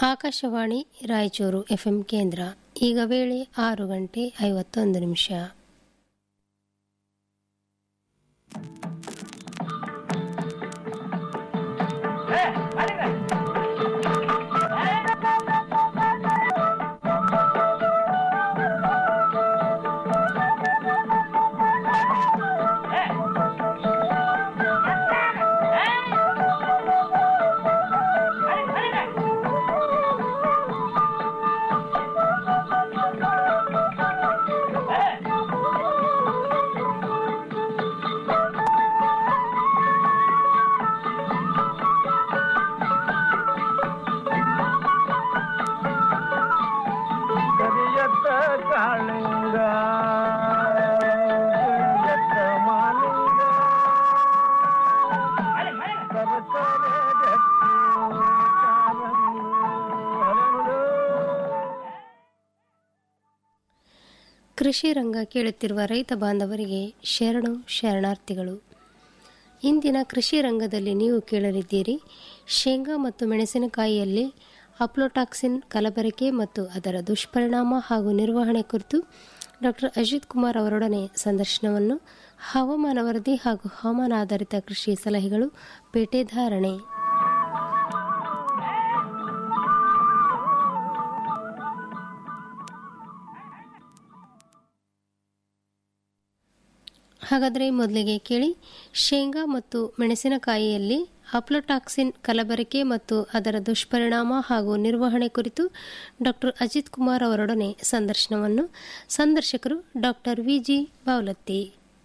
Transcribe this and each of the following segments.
Akashvani Raichur FM ಕೇಂದ್ರ ಈಗ ವೇಳೆ ಆರು ಗಂಟೆ ಐವತ್ತೊಂದು ನಿಮಿಷ ಕರಿಯತ್ತ ಕಾಳಿಂಗ ಕರಿಯತ್ತ ಮಾಲಿಂಗ ಸರಸರ ಗಟ್ಟಿ ಕಾರಂಗು ಹರಳು. ಕೃಷಿ ರಂಗ ಕೇಳುತ್ತಿರುವ ರೈತ ಬಾಂಧವರಿಗೆ ಶರಣು ಶರಣಾರ್ಥಿಗಳು ಇಂದಿನ ಕೃಷಿ ರಂಗದಲ್ಲಿ ನೀವು ಕೇಳಲಿದ್ದೀರಿ ಶೇಂಗಾ ಮತ್ತು ಮೆಣಸಿನಕಾಯಿಯಲ್ಲಿ ಅಪ್ಲೋಟಾಕ್ಸಿನ್ ಕಲಬೆರಕೆ ಮತ್ತು ಅದರ ದುಷ್ಪರಿಣಾಮ ಹಾಗೂ ನಿರ್ವಹಣೆ ಕುರಿತು ಡಾಕ್ಟರ್ ಅಜಿತ್ ಕುಮಾರ್ ಅವರೊಡನೆ ಸಂದರ್ಶನವನ್ನು ಹವಾಮಾನ ವರದಿ ಹಾಗೂ ಹವಾಮಾನ ಆಧಾರಿತ ಕೃಷಿ ಸಲಹೆಗಳು ಪೇಟೆ ಧಾರಣೆ ಹಾಗಾದರೆ ಮೊದಲಿಗೆ ಕೇಳಿ ಶೇಂಗಾ ಮತ್ತು ಮೆಣಸಿನಕಾಯಿಯಲ್ಲಿ ಅಪ್ಲೋಟಾಕ್ಸಿನ್ ಕಲಬೆರಕೆ ಮತ್ತು ಅದರ ದುಷ್ಪರಿಣಾಮ ಹಾಗೂ ನಿರ್ವಹಣೆ ಕುರಿತು ಡಾಕ್ಟರ್ ಅಜಿತ್ ಕುಮಾರ್ ಅವರೊಡನೆ ಸಂದರ್ಶನವನ್ನು ಸಂದರ್ಶಕರು ಡಾಕ್ಟರ್ ವಿಜಿ ಬಾವಲತ್ತಿ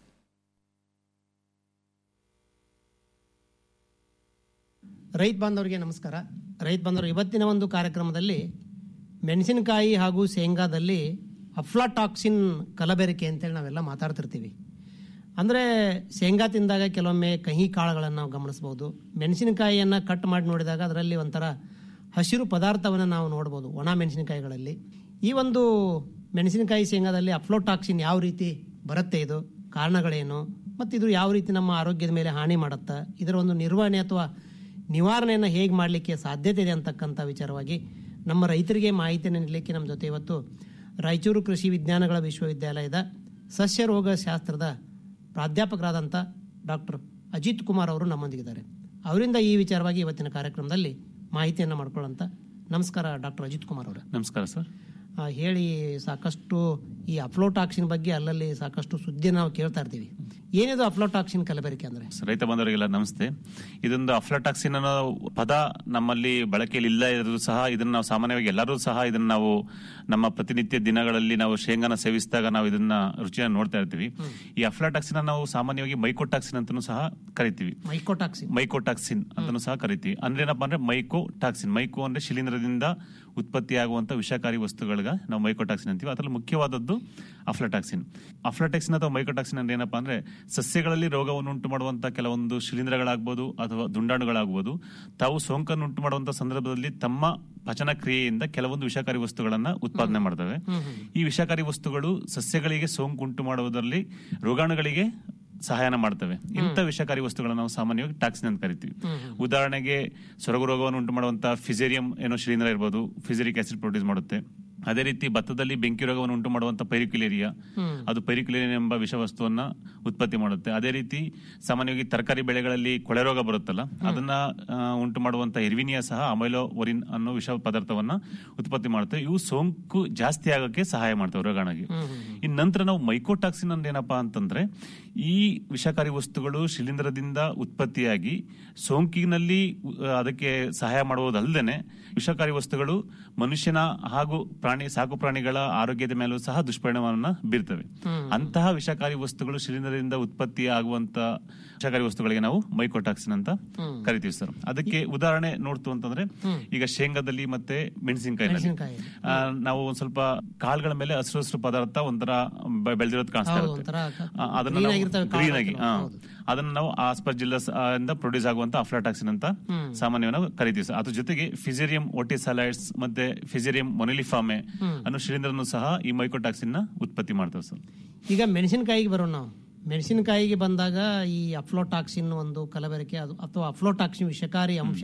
ರೈತ ಬಾಂಧವರಿಗೆ ನಮಸ್ಕಾರ ರೈತ ಬಾಂಧವರು ಇವತ್ತಿನ ಒಂದು ಕಾರ್ಯಕ್ರಮದಲ್ಲಿ ಮೆಣಸಿನಕಾಯಿ ಹಾಗೂ ಶೇಂಗಾದಲ್ಲಿ ಅಫ್ಲಾಟಾಕ್ಸಿನ್ ಕಲಬೆರಕೆ ಅಂತೇಳಿ ನಾವೆಲ್ಲ ಮಾತಾಡ್ತಿರ್ತೀವಿ ಅಂದರೆ ಶೇಂಗಾ ತಿಂದಾಗ ಕೆಲವೊಮ್ಮೆ ಕಹಿ ಕಾಳುಗಳನ್ನು ನಾವು ಗಮನಿಸ್ಬೋದು ಮೆಣಸಿನಕಾಯಿಯನ್ನು ಕಟ್ ಮಾಡಿ ನೋಡಿದಾಗ ಅದರಲ್ಲಿ ಒಂಥರ ಹಸಿರು ಪದಾರ್ಥವನ್ನು ನಾವು ನೋಡ್ಬೋದು ಒಣ ಮೆಣಸಿನಕಾಯಿಗಳಲ್ಲಿ ಈ ಒಂದು ಮೆಣಸಿನಕಾಯಿ ಶೇಂಗಾದಲ್ಲಿ ಅಫ್ಲೋಟಾಕ್ಸಿನ್ ಯಾವ ರೀತಿ ಬರುತ್ತೆ ಇದು ಕಾರಣಗಳೇನು ಮತ್ತು ಇದು ಯಾವ ರೀತಿ ನಮ್ಮ ಆರೋಗ್ಯದ ಮೇಲೆ ಹಾನಿ ಮಾಡುತ್ತಾ ಇದರ ಒಂದು ನಿರ್ವಹಣೆ ಅಥವಾ ನಿವಾರಣೆಯನ್ನು ಹೇಗೆ ಮಾಡಲಿಕ್ಕೆ ಸಾಧ್ಯತೆ ಇದೆ ಅಂತಕ್ಕಂಥ ವಿಚಾರವಾಗಿ ನಮ್ಮ ರೈತರಿಗೆ ಮಾಹಿತಿಯನ್ನು ನೀಡಲಿಕ್ಕೆ ನಮ್ಮ ಜೊತೆ ಇವತ್ತು ರಾಯಚೂರು ಕೃಷಿ ವಿಜ್ಞಾನಗಳ ವಿಶ್ವವಿದ್ಯಾಲಯದ ಸಸ್ಯ ರೋಗ ಶಾಸ್ತ್ರದ ಪ್ರಾಧ್ಯಾಪಕರಾದಂಥ ಡಾಕ್ಟರ್ ಅಜಿತ್ ಕುಮಾರ್ ಅವರು ನಮ್ಮೊಂದಿಗಿದ್ದಾರೆ ಅವರಿಂದ ಈ ವಿಚಾರವಾಗಿ ಇವತ್ತಿನ ಕಾರ್ಯಕ್ರಮದಲ್ಲಿ ಮಾಹಿತಿಯನ್ನು ಮಾಡ್ಕೊಳ್ಳೋಂಥ ನಮಸ್ಕಾರ ಡಾಕ್ಟರ್ ಅಜಿತ್ ಕುಮಾರ್ ಅವರೇ ನಮಸ್ಕಾರ ಸರ್ ಆ, ಹೇಳಿ ಸಾಕಷ್ಟು ಈ ಅಫ್ಲೋಟಾಕ್ಸಿನ್ ಬಗ್ಗೆ ಅಲ್ಲಲ್ಲಿ ಸಾಕಷ್ಟು ಸುದ್ದಿ ನಾವು ಕೇಳ್ತಾ ಇರ್ತೀವಿ ಏನಿದು ಅಫ್ಲೋಟಾಕ್ಸಿನ್ ಕಲಬೆರಕೆ ಅಂದ್ರೆ ರೈತ ಬಂಧುವರಿಗೆಲ್ಲ ನಮಸ್ತೆ ಇದೊಂದು ಅಫ್ಲಟಾಕ್ಸಿನ್ ಅನ್ನೋ ಪದ ನಮ್ಮಲ್ಲಿ ಬಳಕೆಯಲ್ಲಿ ಇಲ್ಲ ಇರೋದು ಸಹ ಇದನ್ನ ನಾವು ಸಾಮಾನ್ಯವಾಗಿ ಎಲ್ಲರೂ ಸಹ ಇದನ್ನ ನಾವು ನಮ್ಮ ಪ್ರತಿನಿತ್ಯ ದಿನಗಳಲ್ಲಿ ನಾವು ಶೇಂಗಾನ ಸೇವಿಸಿದಾಗ ನಾವು ಇದನ್ನ ರುಚಿಯನ್ನು ನೋಡ್ತಾ ಇರ್ತೀವಿ ಈ ಅಫ್ಲಟಾಕ್ಸಿನ್ ನಾವು ಸಾಮಾನ್ಯವಾಗಿ ಮೈಕೋಟಾಕ್ಸಿನ್ ಅಂತಾನೂ ಸಹ ಕರಿತೀವಿ ಮೈಕೋಟಾಕ್ಸಿನ್ ಮೈಕೋಟಾಕ್ಸಿನ್ ಅಂತಾನೂ ಸಹ ಕರಿತೀವಿ ಅಂದ್ರೆ ಏನಪ್ಪಾ ಅಂದ್ರೆ ಮೈಕೋಟಾಕ್ಸಿನ್ ಮೈಕೋ ಅಂದ್ರೆ ಶಿಲೀಂಧ್ರದಿಂದ ಉತ್ಪತ್ತಿಯಾಗುವಂತ ವಿಷಕಾರಿ ವಸ್ತುಗಳಿಗೆ ನಾವು ಮೈಕೋಟಾಕ್ಸಿನ್ ಅಂತೀವಿ ಅದರಲ್ಲಿ ಮುಖ್ಯವಾದದ್ದು ಅಫ್ಲಟಾಕ್ಸಿನ್ ಅಫ್ಲಟಾಕ್ಸಿನ್ ಅಥವಾ ಮೈಕೋಟಾಕ್ಸಿನ್ ಅಂದ್ರೆ ಏನಪ್ಪಾ ಅಂದ್ರೆ ಸಸ್ಯಗಳಲ್ಲಿ ರೋಗವನ್ನು ಉಂಟು ಮಾಡುವಂತ ಕೆಲವೊಂದು ಶಿಲೀಂಧ್ರಗಳಾಗ್ಬೋದು ಅಥವಾ ದುಂಡಾಣುಗಳಾಗ್ಬೋದು ತಾವು ಸೋಂಕನ್ನು ಉಂಟು ಮಾಡುವಂತ ಸಂದರ್ಭದಲ್ಲಿ ತಮ್ಮ ಪಚನ ಕ್ರಿಯೆಯಿಂದ ಕೆಲವೊಂದು ವಿಷಕಾರಿ ವಸ್ತುಗಳನ್ನ ಉತ್ಪಾದನೆ ಮಾಡ್ತವೆ ಈ ವಿಷಕಾರಿ ವಸ್ತುಗಳು ಸಸ್ಯಗಳಿಗೆ ಸೋಂಕು ಉಂಟು ಮಾಡುವುದರಲ್ಲಿ ರೋಗಾಣುಗಳಿಗೆ ಸಹಾಯನ ಮಾಡ್ತವೆ ಇಂಥ ವಿಷಕಾರಿ ವಸ್ತುಗಳನ್ನು ನಾವು ಸಾಮಾನ್ಯವಾಗಿ ಟಾಕ್ಸಿನ್ ಅಂತ ಕರಿತೀವಿ ಉದಾಹರಣೆಗೆ ಸೊರಗು ರೋಗವನ್ನು ಉಂಟು ಮಾಡುವಂತಹ ಫಿಸೇರಿಯಂ ಏನೋ ಶಿಲೀಂಧ್ರ ಇರ್ಬೋದು ಫಿಸರಿಕ್ ಆಸಿಡ್ ಪ್ರೊಡ್ಯೂಸ್ ಮಾಡುತ್ತೆ ಅದೇ ರೀತಿ ಭತ್ತದಲ್ಲಿ ಬೆಂಕಿ ರೋಗವನ್ನು ಉಂಟು ಮಾಡುವಂತ ಪೈರಿಕ್ಯುಲೇರಿಯಾ ಅದು ಪೈರಿಕ್ಯುಲೇರಿಯಾ ಎಂಬ ವಿಷವಸ್ತುವನ್ನ ಉತ್ಪತ್ತಿ ಮಾಡುತ್ತೆ ಅದೇ ರೀತಿ ಸಾಮಾನ್ಯವಾಗಿ ತರಕಾರಿ ಬೆಳೆಗಳಲ್ಲಿ ಕೊಳೆ ರೋಗ ಬರುತ್ತಲ್ಲ ಅದನ್ನ ಆ, ಉಂಟು ಮಾಡುವಂತ ಎರ್ವಿನಿಯಾ ಸಹ ಅಮೈಲೋ ಒರಿನ್ ಅನ್ನೋ ವಿಷ ಪದಾರ್ಥವನ್ನ ಉತ್ಪತ್ತಿ ಮಾಡುತ್ತೆ ಇವು ಸೋಂಕು ಜಾಸ್ತಿ ಆಗಕ್ಕೆ ಸಹಾಯ ಮಾಡ್ತವೆ ರೋಗಾಣಗೆ ಇನ್ ನಂತರ ನಾವು ಮೈಕೋಟಾಕ್ಸಿನ್ ಅಂದ್ರೆ ಏನಪ್ಪಾ ಅಂತಂದ್ರೆ ಈ ವಿಷಕಾರಿ ವಸ್ತುಗಳು ಶಿಲೀಂಧ್ರದಿಂದ ಉತ್ಪತ್ತಿಯಾಗಿ ಸೋಂಕಿನಲ್ಲಿ ಆ, ಅದಕ್ಕೆ ಸಹಾಯ ಮಾಡುವುದಲ್ಲದೆ ವಿಷಕಾರಿ ವಸ್ತುಗಳು ಮನುಷ್ಯನ ಹಾಗೂ ಪ್ರಾಣಿ ಸಾಕು ಪ್ರಾಣಿಗಳ ಆರೋಗ್ಯದ ಮೇಲೂ ಸಹ ದುಷ್ಪರಿಣಾಮವನ್ನು ಬೀರ್ತವೆ ಅಂತಹ ವಿಷಕಾರಿ ವಸ್ತುಗಳು ಶಿಲೀಂಧ್ರದಿಂದ ಉತ್ಪತ್ತಿ ಆಗುವಂತ ವಿಷಕಾರಿ ವಸ್ತುಗಳಿಗೆ ನಾವು ಮೈಕೋಟಾಕ್ಸಿನ್ ಅಂತ ಕರಿತೀವಿ ಸರ್ ಅದಕ್ಕೆ ಉದಾಹರಣೆ ನೋಡ್ತು ಅಂತಂದ್ರೆ ಈಗ ಶೇಂಗಾದಲ್ಲಿ ಮತ್ತೆ ಮೆಣಸಿನಕಾಯಿನಲ್ಲಿ ಮೆಣಸಿನಕಾಯಿ ಆ, ನಾವು ಒಂದ್ ಸ್ವಲ್ಪ ಕಾಳುಗಳ ಮೇಲೆ ಹಸಿರು ಹಸಿರು ಪದಾರ್ಥ ಒಂಥರ ಬೆ- ಬೆಳೆದಿರೋದು ಕಾಣಿಸ್ತಾ ಹೌದು, ಇರುತ್ತೆ ಒಂಥರ ಆ, ಅದನ್ನ green ನಾವು ಆಗಿರ್ತವೆ ಗ್ರೀನ್ ಕಾಳು ಆಗಿ ಹೌದು. ಹಾ. ಅದನ್ನ ನಾವು ಆಸ್ಪರ್ಜಿಲ್ಲಸ್ ಇಂದ ಪ್ರೊಡ್ಯೂಸ್ ಆಗುವಂತ ಅಫ್ಲಾಟಾಕ್ಸಿನ್ ಅಂತ ಸಾಮಾನ್ಯವಾಗಿ ನಾವು ಕರಿತೀವಿ ಸರ್ ಅದ್ರ ಜೊತೆಗೆ ಫಿಸೇರಿಯಂ ಓಟಿಸಲೈಡ್ಸ್ ಮತ್ತೆ ಫಿಸೇರಿಯಂ ಮೊನಿಲಿಫಾಮೆ ಅನ್ನೋ ಶಿಲೀಂಧ್ರನು ಸಹ ಈ ಮೈಕೋಟಾಕ್ಸಿನ್ ನ ಉತ್ಪತ್ತಿ ಮಾಡ್ತವೆ ಸರ್ ಈಗ ಮೆಣಸಿನಕಾಯಿಗೆ ಬರೋಣ ನಾವು ಮೆಣಸಿನಕಾಯಿಗೆ ಬಂದಾಗ ಈ ಅಫ್ಲೋಟಾಕ್ಸಿನ್ ಒಂದು ಕಲಬೆರಕೆ ಅದು ಅಥವಾ ಅಫ್ಲೋಟಾಕ್ಸಿನ್ ವಿಷಕಾರಿ ಅಂಶ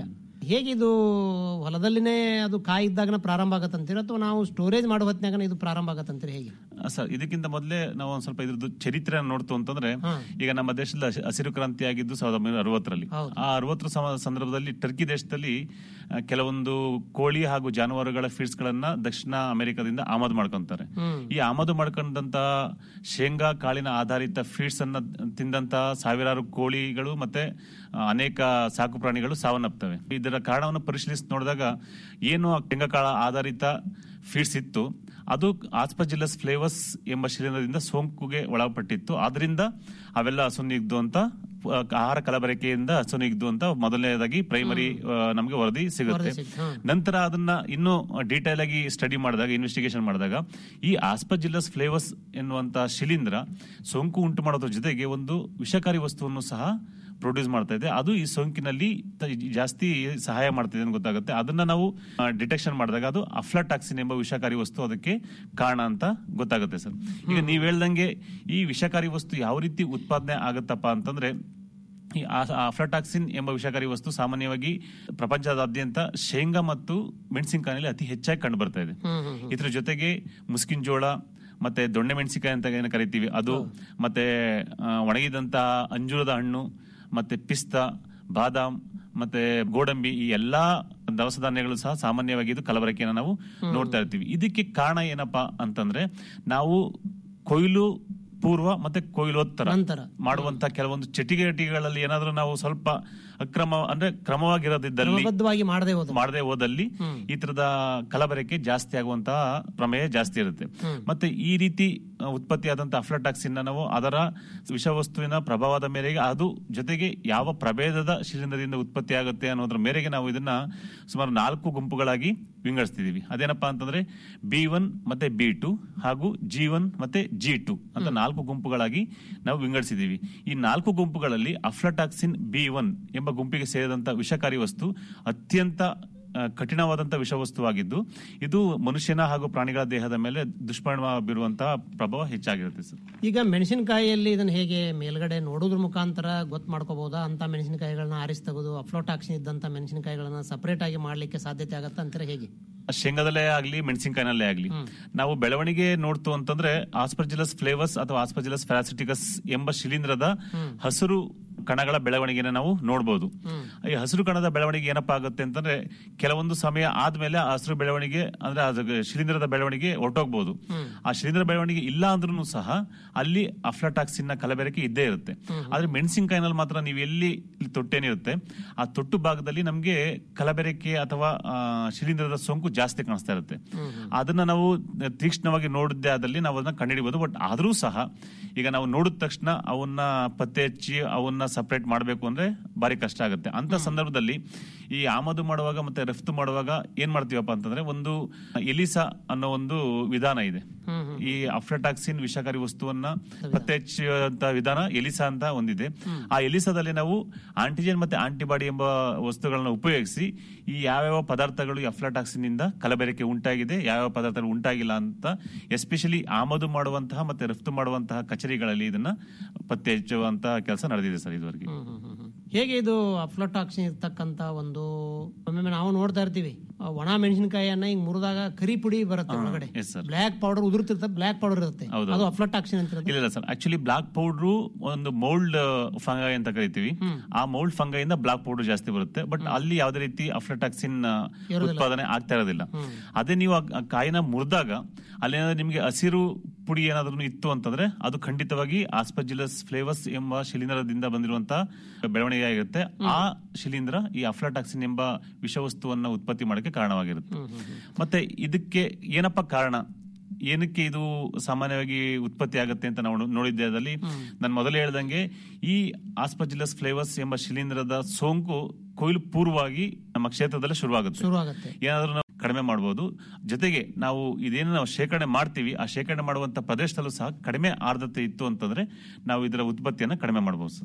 ಹೇಗಿದು ಹೊಲದಲ್ಲಿನೇ ಅದು ಕಾಯಿ ಇದ್ದಾಗನ ಪ್ರಾರಂಭ ಆಗತ್ತಂತೀರಿ ಅಥವಾ ನಾವು ಸ್ಟೋರೇಜ್ ಮಾಡೋ ಹೊತ್ನಾಗ ಇದು ಪ್ರಾರಂಭ ಆಗತ್ತಂತೀರಿ ಹೇಗೆ ಆ, ಸರ್ ಇದಕ್ಕಿಂತ ಮೊದಲೇ ನಾವು ಒಂದ್ ಸ್ವಲ್ಪ ಇದ್ರದ್ದು ಚರಿತ್ರೆ ನೋಡ್ತು ಅಂತಂದ್ರೆ ಈಗ ನಮ್ಮ ದೇಶದ ಹಸಿ- ಹಸಿರು ಕ್ರಾಂತಿ ಆಗಿದ್ದು ಸಾವಿರದ ಒಂಬೈನೂರ ಅರವತ್ತರಲ್ಲಿ ಆ ಅರವತ್ತರ ಸಮ- ಸಂದರ್ಭದಲ್ಲಿ ಟರ್ಕಿ ದೇಶದಲ್ಲಿ ಆ, ಕೆಲವೊಂದು ಕೋಳಿ ಹಾಗೂ ಜಾನುವಾರುಗಳ ಫೀಡ್ಸ್ ಗಳನ್ನ ದಕ್ಷಿಣ ಅಮೆರಿಕದಿಂದ ಆಮದು ಮಾಡ್ಕೊಂತಾರೆ ಈ ಆಮದು ಮಾಡ್ಕೊಂಡಂತ ಶೇಂಗಾ ಕಾಳಿನ ಆಧಾರಿತ ಫೀಡ್ಸ್ ಅನ್ನ ತಿಂದಂತ ಸಾವಿರಾರು ಕೋಳಿಗಳು ಮತ್ತೆ ಆ, ಅನೇಕ ಸಾಕು ಪ್ರಾಣಿಗಳು ಸಾವನ್ನಪ್ತವೆ ಇದರ ಕಾರಣವನ್ನು ಪರಿಶೀಲಿಸಿ ನೋಡಿದಾಗ ಏನು ಆ ಶೇಂಗಾ ಕಾಳ ಆಧಾರಿತ ಫೀಡ್ಸ್ ಇತ್ತು ಅದು ಆಸ್ಪಜಿಲ್ಲಸ್ ಫ್ಲೇವಸ್ ಎಂಬ ಶಿಲೀಂಧ್ರದಿಂದ ಸೋಂಕುಗೆ ಒಳಪಟ್ಟಿತ್ತು ಆದ್ರಿಂದ ಅವೆಲ್ಲ ಹಸುನಿಗ್ದು ಅಂತ ಆ, ಆಹಾರ ಕಲಬೆರಕೆಯಿಂದ ಹಸುನಿಗ್ದು ಅಂತ ಮೊದಲನೇದಾಗಿ ಪ್ರೈಮರಿ ನಮಗೆ ವರದಿ ಸಿಗುತ್ತೆ ನಂತರ ಅದನ್ನ ಇನ್ನೂ ಡೀಟೇಲ್ ಆಗಿ ಸ್ಟಡಿ ಮಾಡಿದಾಗ ಇನ್ವೆಸ್ಟಿಗೇಷನ್ ಮಾಡಿದಾಗ ಈ ಆಸ್ಪಜಿಲ್ಲಸ್ ಫ್ಲೇವಸ್ ಎನ್ನುವಂತ ಶಿಲೀಂಧ್ರ ಸೋಂಕು ಉಂಟು ಮಾಡೋದ್ರ ಜೊತೆಗೆ ಒಂದು ವಿಷಕಾರಿ ವಸ್ತುವನ್ನು ಸಹ ಪ್ರೊಡ್ಯೂಸ್ ಮಾಡ್ತಾ ಇದೆ ಅದು ಈ ಸೋಂಕಿನಲ್ಲಿ ತ- ಜಾಸ್ತಿ ಸಹಾಯ ಮಾಡ್ತಿದೆ ಅಂತ ಗೊತ್ತಾಗುತ್ತೆ ಅದನ್ನ ನಾವು ಡಿಟೆಕ್ಷನ್ ಮಾಡಿದಾಗ ಅದು ಅಫ್ಲಾಟಾಕ್ಸಿನ್ ಎಂಬ ವಿಷಕಾರಿ ವಸ್ತು ಅದಕ್ಕೆ ಕಾರಣ ಅಂತ ಗೊತ್ತಾಗುತ್ತೆ ಸರ್ ಈಗ ನೀವ್ ಹೇಳ್ದಂಗೆ ಈ ವಿಷಕಾರಿ ವಸ್ತು ಯಾವ ರೀತಿ ಉತ್ಪಾದನೆ ಆಗುತ್ತಪ್ಪ ಅಂತಂದ್ರೆ ಈ ಆ- ಅಫ್ಲಾಟಾಕ್ಸಿನ್ ಎಂಬ ವಿಷಕಾರಿ ವಸ್ತು ಸಾಮಾನ್ಯವಾಗಿ ಪ್ರಪಂಚದಾದ್ಯಂತ ಶೇಂಗಾ ಮತ್ತು ಮೆಣಸಿನಕಾಯಿನಲ್ಲಿ ಅತಿ ಹೆಚ್ಚಾಗಿ ಕಂಡು ಬರ್ತಾ ಇದೆ ಇದ್ರ ಜೊತೆಗೆ ಮುಸ್ಕಿನ್ ಜೋಳ ಮತ್ತೆ ದೊಣ್ಣೆ ಮೆಣಸಿನಕಾಯಿ ಅಂತ ಏನು ಕರಿತೀವಿ ಅದು ಮತ್ತೆ ಆ, ಒಣಗಿದಂತ ಅಂಜೂರದ ಹಣ್ಣು ಮತ್ತೆ ಪಿಸ್ತಾ ಬಾದಾಮ್ ಮತ್ತೆ ಗೋಡಂಬಿ ಈ ಎಲ್ಲಾ ದವಸ ಧಾನ್ಯಗಳು ಸಹ ಸಾಮಾನ್ಯವಾಗಿ ಇದು ಕಲಬೆರಕೆಯನ್ನು ನಾವು ನೋಡ್ತಾ ಇರ್ತೀವಿ ಇದಕ್ಕೆ ಕಾರಣ ಏನಪ್ಪಾ ಅಂತಂದ್ರೆ ನಾವು ಕೊಯ್ಲು ಪೂರ್ವ ಮತ್ತೆ ಕೊಯ್ಲೋತ್ತರ ನಂತರ. ಮಾಡುವಂತ ಕೆಲವೊಂದು ಚಟುವಟಿಕೆಗಳಲ್ಲಿ ಏನಾದ್ರೂ ನಾವು ಸ್ವಲ್ಪ ಅಕ್ರಮ ಅಂದ್ರೆ ಕ್ರಮವಾಗಿರೋದಿದ್ದಲ್ಲಿ ಕ್ರಮಬದ್ಧವಾಗಿ ಮಾಡದೆ ಹೋದ ಮಾಡದೆ ಹೋದಲ್ಲಿ ಈ ತರದ ಕಲಬೆರಕೆ ಜಾಸ್ತಿ ಆಗುವಂತಹ ಪ್ರಮೇಯ ಜಾಸ್ತಿ ಇರುತ್ತೆ ಮತ್ತೆ ಈ ರೀತಿ ಆ, ಉತ್ಪತ್ತಿಯಾದಂತಹ ಅಫ್ಲಟಾಕ್ಸಿನ್ ನಾವು ಅದರ ವಿಷವಸ್ತುವಿನ ಪ್ರಭಾವದ ಮೇರೆಗೆ ಅದು ಜೊತೆಗೆ ಯಾವ ಪ್ರಭೇದದ ಶಿಲೀಂಧ್ರದಿಂದ ಉತ್ಪತ್ತಿ ಆಗುತ್ತೆ ಅನ್ನೋದ್ರ ಮೇರೆಗೆ ನಾವು ಇದನ್ನ ಸುಮಾರು ನಾಲ್ಕು ಗುಂಪುಗಳಾಗಿ ವಿಂಗಡಿಸ್ತಿದೀವಿ ಅದೇನಪ್ಪಾ ಅಂತಂದ್ರೆ ಬಿ ಒನ್ ಮತ್ತೆ ಬಿ ಟು ಹಾಗೂ ಜಿ ಒನ್ ಮತ್ತೆ ಜಿ ಟು ಅಂತ ನಾಲ್ಕು ಗುಂಪುಗಳಾಗಿ ನಾವು ವಿಂಗಡಿಸಿದೀವಿ ಈ ನಾಲ್ಕು ಗುಂಪುಗಳಲ್ಲಿ ಅಫ್ಲಟಾಕ್ಸಿನ್ ಬಿ ಒನ್ ಎಂಬ ಗುಂಪಿಗೆ ಸೇರಿದಂತ ವಿಷಕಾರಿ ವಸ್ತು ಅತ್ಯಂತ ಆ, ಕಠಿಣವಾದಂತಹ ವಿಷವಸ್ತುವಾಗಿದ್ದು ಇದು ಮನುಷ್ಯನ ಹಾಗೂ ಪ್ರಾಣಿಗಳ ದೇಹದ ಮೇಲೆ ದುಷ್ಪರಿಣಾಮ ಬೀರುವಂತಹ ಪ್ರಭಾವ ಹೆಚ್ಚಾಗಿರುತ್ತೆ ಸರ್ ಈಗ ಮೆಣಸಿನಕಾಯಿಯಲ್ಲಿ ಇದನ್ನ ಹೇಗೆ ಮೇಲ್ಗಡೆ ನೋಡೋದ್ರ ಮುಖಾಂತರ ಗೊತ್ತು ಮಾಡ್ಕೋಬಹುದಾ ಅಂತ ಮೆಣಸಿನಕಾಯಿಗಳನ್ನ ಆರಿಸಿ ತೆಗೆದು ಅಫ್ಲೋಟಾಕ್ಸಿನ್ ಇದ್ದಂತ ಮೆಣಸಿನಕಾಯಿಗಳನ್ನ ಸಪರೇಟ್ ಆಗಿ ಮಾಡ್ಲಿಕ್ಕೆ ಸಾಧ್ಯತೆ ಆಗತ್ತಾ ಅಂತಾರೆ ಹೇಗೆ ಶೇಂಗಾದಲ್ಲೇ ಆಗ್ಲಿ ಮೆಣಸಿನಕಾಯಿನಲ್ಲೇ ಆಗ್ಲಿ ನಾವು ಬೆಳವಣಿಗೆ ನೋಡ್ತು ಅಂತಂದ್ರೆ ಆಸ್ಪರ್ಜಿಲಸ್ ಫ್ಲೇವಸ್ ಅಥವಾ ಆಸ್ಪರ್ಜಿಲಸ್ ಫ್ಯಾಸಿಟಿಕಸ್ ಎಂಬ ಶಿಲೀಂಧ್ರದ ಹಸಿರು ಕಣಗಳ ಬೆಳವಣಿಗೆನ ನಾವು ನೋಡಬಹುದು ಈ ಹಸಿರು ಕಣದ ಬೆಳವಣಿಗೆ ಏನಪ್ಪಾ ಆಗುತ್ತೆ ಅಂತಂದ್ರೆ ಕೆಲವೊಂದು ಸಮಯ ಆದ್ಮೇಲೆ ಆ ಹಸಿರು ಬೆಳವಣಿಗೆ ಅಂದ್ರೆ ಅದು ಶಿಲೀಂಧ್ರದ ಬೆಳವಣಿಗೆ ಹೊರಟೋಗ್ಬಹುದು ಆ ಶಿಲೀಂಧ್ರ ಬೆಳವಣಿಗೆ ಇಲ್ಲ ಅಂದ್ರೂ ಸಹ ಅಲ್ಲಿ ಅಫ್ಲಟಾಕ್ಸಿನ್ ನ ಕಲಬೆರಕೆ ಇದ್ದೇ ಇರುತ್ತೆ ಆದ್ರೆ ಮೆಣಸಿನಕಾಯಿನಲ್ಲಿ ಮಾತ್ರ ನೀವು ಎಲ್ಲಿ ಇಲ್ಲಿ ತೊಟ್ಟೇನಿರುತ್ತೆ ಆ ತೊಟ್ಟು ಭಾಗದಲ್ಲಿ ನಮ್ಗೆ ಕಲಬೆರಕೆ ಅಥವಾ ಆ, ಶಿಲೀಂಧ್ರದ ಸೋಂಕು ಜಾಸ್ತಿ ಕಾಣಿಸ್ತಾ ಇರುತ್ತೆ ಅದನ್ನ ನಾವು ತೀಕ್ಷ್ಣವಾಗಿ ನೋಡಿದ್ದೆ ಆದಲ್ಲಿ ನಾವು ಅದನ್ನ ಕಂಡುಹಿಡಿಬಹುದು ಬಟ್ ಆದ್ರೂ ಸಹ ಈಗ ನಾವು ನೋಡಿದ ತಕ್ಷಣ ಅವನ್ನ ಪತ್ತೆ ಹಚ್ಚಿ ಅವನ್ನ ಸಪರೇಟ್ ಮಾಡಬೇಕು ಅಂದ್ರೆ ಬಾರಿ ಕಷ್ಟ ಆಗುತ್ತೆ ಅಂತ ಸಂದರ್ಭದಲ್ಲಿ ಈ ಆಮದು ಮಾಡುವಾಗ ಮತ್ತೆ ರಫ್ತು ಮಾಡುವಾಗ ಏನ್ ಮಾಡ್ತೀವಪ್ಪ ಅಂತಂದ್ರೆ ಒಂದು ಎಲಿಸಾ ಅನ್ನೋ ಒಂದು ವಿಧಾನ ಇದೆ ಈ ಅಫ್ಲಟಾಕ್ಸಿನ್ ವಿಷಕಾರಿ ವಸ್ತುವನ್ನ ಪತ್ತೆ ಹಚ್ಚುವಂತ ವಿಧಾನ ಎಲಿಸಾ ಅಂತ ಒಂದಿದೆ ಆ ಎಲಿಸಾದಲ್ಲಿ ನಾವು ಆಂಟಿಜೆನ್ ಮತ್ತೆ ಆಂಟಿಬಾಡಿ ಎಂಬ ವಸ್ತುಗಳನ್ನ ಉಪಯೋಗಿಸಿ ಈ ಯಾವ್ಯಾವ ಪದಾರ್ಥಗಳು ಈ ಅಫ್ಲಟಾಕ್ಸಿನ್ ಇಂದ ಕಲಬೆರಕೆ ಉಂಟಾಗಿದೆ ಯಾವ್ಯಾವ ಪದಾರ್ಥಗಳು ಉಂಟಾಗಿಲ್ಲ ಅಂತ ಎಸ್ಪೆಷಲಿ ಆಮದು ಮಾಡುವಂತಹ ಮತ್ತೆ ರಫ್ತು ಮಾಡುವಂತಹ ಕಚೇರಿಗಳಲ್ಲಿ ಇದನ್ನ ಪತ್ತೆ ಹಚ್ಚುವಂತಹ ಕೆಲಸ ನಡೆದಿದೆ ಸರ್ ಇದುವರೆಗೆ ಹೇಗೆ ಇದು ಅಫ್ಲೋಟಾಕ್ಸಿನ್ ಇರ್ತಕ್ಕಂತ ಒಂದು ಒಮ್ಮೊಮ್ಮೆ ನಾವು ನೋಡ್ತಾ ಇರ್ತೀವಿ ಆ ಒಣ ಮೆಣಸಿನಕಾಯಿಯನ್ನ ಹಿಂಗ್ ಮುರಿದಾಗ ಕರಿ ಪುಡಿ ಬರುತ್ತೆ ಒಳಗಡೆ ಎಸ್ ಸರ್ ಬ್ಲಾಕ್ ಪೌಡರ್ ಉದುರ್ತಿರ್ತದೆ ಬ್ಲಾಕ್ ಪೌಡರ್ ಇರುತ್ತೆ ಹೌದು. ಅದು ಅಫ್ಲೋಟಾಕ್ಸಿನ್ ಅಂತ ಇರುತ್ತೆ. ಇಲ್ಲ ಇಲ್ಲ ಸರ್ ಆಕ್ಚುಲಿ ಬ್ಲಾಕ್ ಪೌಡ್ರು ಒಂದು ಮೌಲ್ಡ್ ಫಂಗೈ ಅಂತ ಕರಿತೀವಿ ಆ ಮೌಲ್ಡ್ ಫಂಗೈಯಿಂದ ಬ್ಲಾಕ್ ಪೌಡರ್ ಜಾಸ್ತಿ ಬರುತ್ತೆ ಬಟ್ ಅಲ್ಲಿ ಯಾವುದೇ ರೀತಿ ಅಫ್ಲಟಾಕ್ಸಿನ್ ಉತ್ಪಾದನೆ ಆಗ್ತಾ ಇರೋದಿಲ್ಲ ಅದೇ ನೀವು ಆ- ಆ ಕಾಯಿನ ಮುರಿದಾಗ ಅಲ್ಲೇನಾದ್ರೂ ನಿಮಗೆ ಹಸಿರು ಪುಡಿ ಏನಾದ್ರೂ ಇತ್ತು ಅಂತಂದ್ರೆ ಅದು ಖಂಡಿತವಾಗಿ ಆಸ್ಪಜಿಲಸ್ ಫ್ಲೇವಸ್ ಎಂಬ ಶಿಲೀಂಧ್ರದಿಂದ ಬಂದಿರುವಂತಹ ಬೆಳವಣಿಗೆ ಆಗಿರುತ್ತೆ ಆ ಶಿಲೀಂಧ್ರ ಈ ಅಫ್ಲಟಾಕ್ಸಿನ್ ಎಂಬ ವಿಷವಸ್ತುವನ್ನ ಉತ್ಪತ್ತಿ ಮಾಡಕ್ಕೆ ಕಾರಣವಾಗಿರುತ್ತೆ ಮತ್ತೆ ಇದಕ್ಕೆ ಏನಪ್ಪ ಕಾರಣ ಏನಕ್ಕೆ ಇದು ಸಾಮಾನ್ಯವಾಗಿ ಉತ್ಪತ್ತಿ ಆಗುತ್ತೆ ಅಂತ ನಾವು ನೋಡಿದ್ದೆ ಅದಲ್ಲಿ ನಾನು ಮೊದಲೇ ಹೇಳ್ದಂಗೆ ಈ ಆಸ್ಪಜಿಲಸ್ ಫ್ಲೇವಸ್ ಎಂಬ ಶಿಲೀಂಧ್ರದ ಸೋಂಕು ಕೊಯ್ಲು ಪೂರ್ವವಾಗಿ ನಮ್ಮ ಕ್ಷೇತ್ರದಲ್ಲಿ ಶುರುವಾಗುತ್ತೆ ಶುರುವಾಗುತ್ತೆ ಏನಾದ್ರೂ ನಾವು ಕಡಿಮೆ ಮಾಡಬಹುದು ಜೊತೆಗೆ ನಾವು ಇದೇನು ನಾವು ಶೇಖರಣೆ ಮಾಡ್ತೀವಿ ಆ ಶೇಖರಣೆ ಮಾಡುವಂತ ಪ್ರದೇಶದಲ್ಲೂ ಸಹ ಕಡಿಮೆ ಆರ್ದ್ರತೆ ಇತ್ತು ಅಂತಂದ್ರೆ ನಾವು ಇದರ ಉತ್ಪತ್ತಿಯನ್ನ ಕಡಿಮೆ ಮಾಡಬಹುದು ಸರ್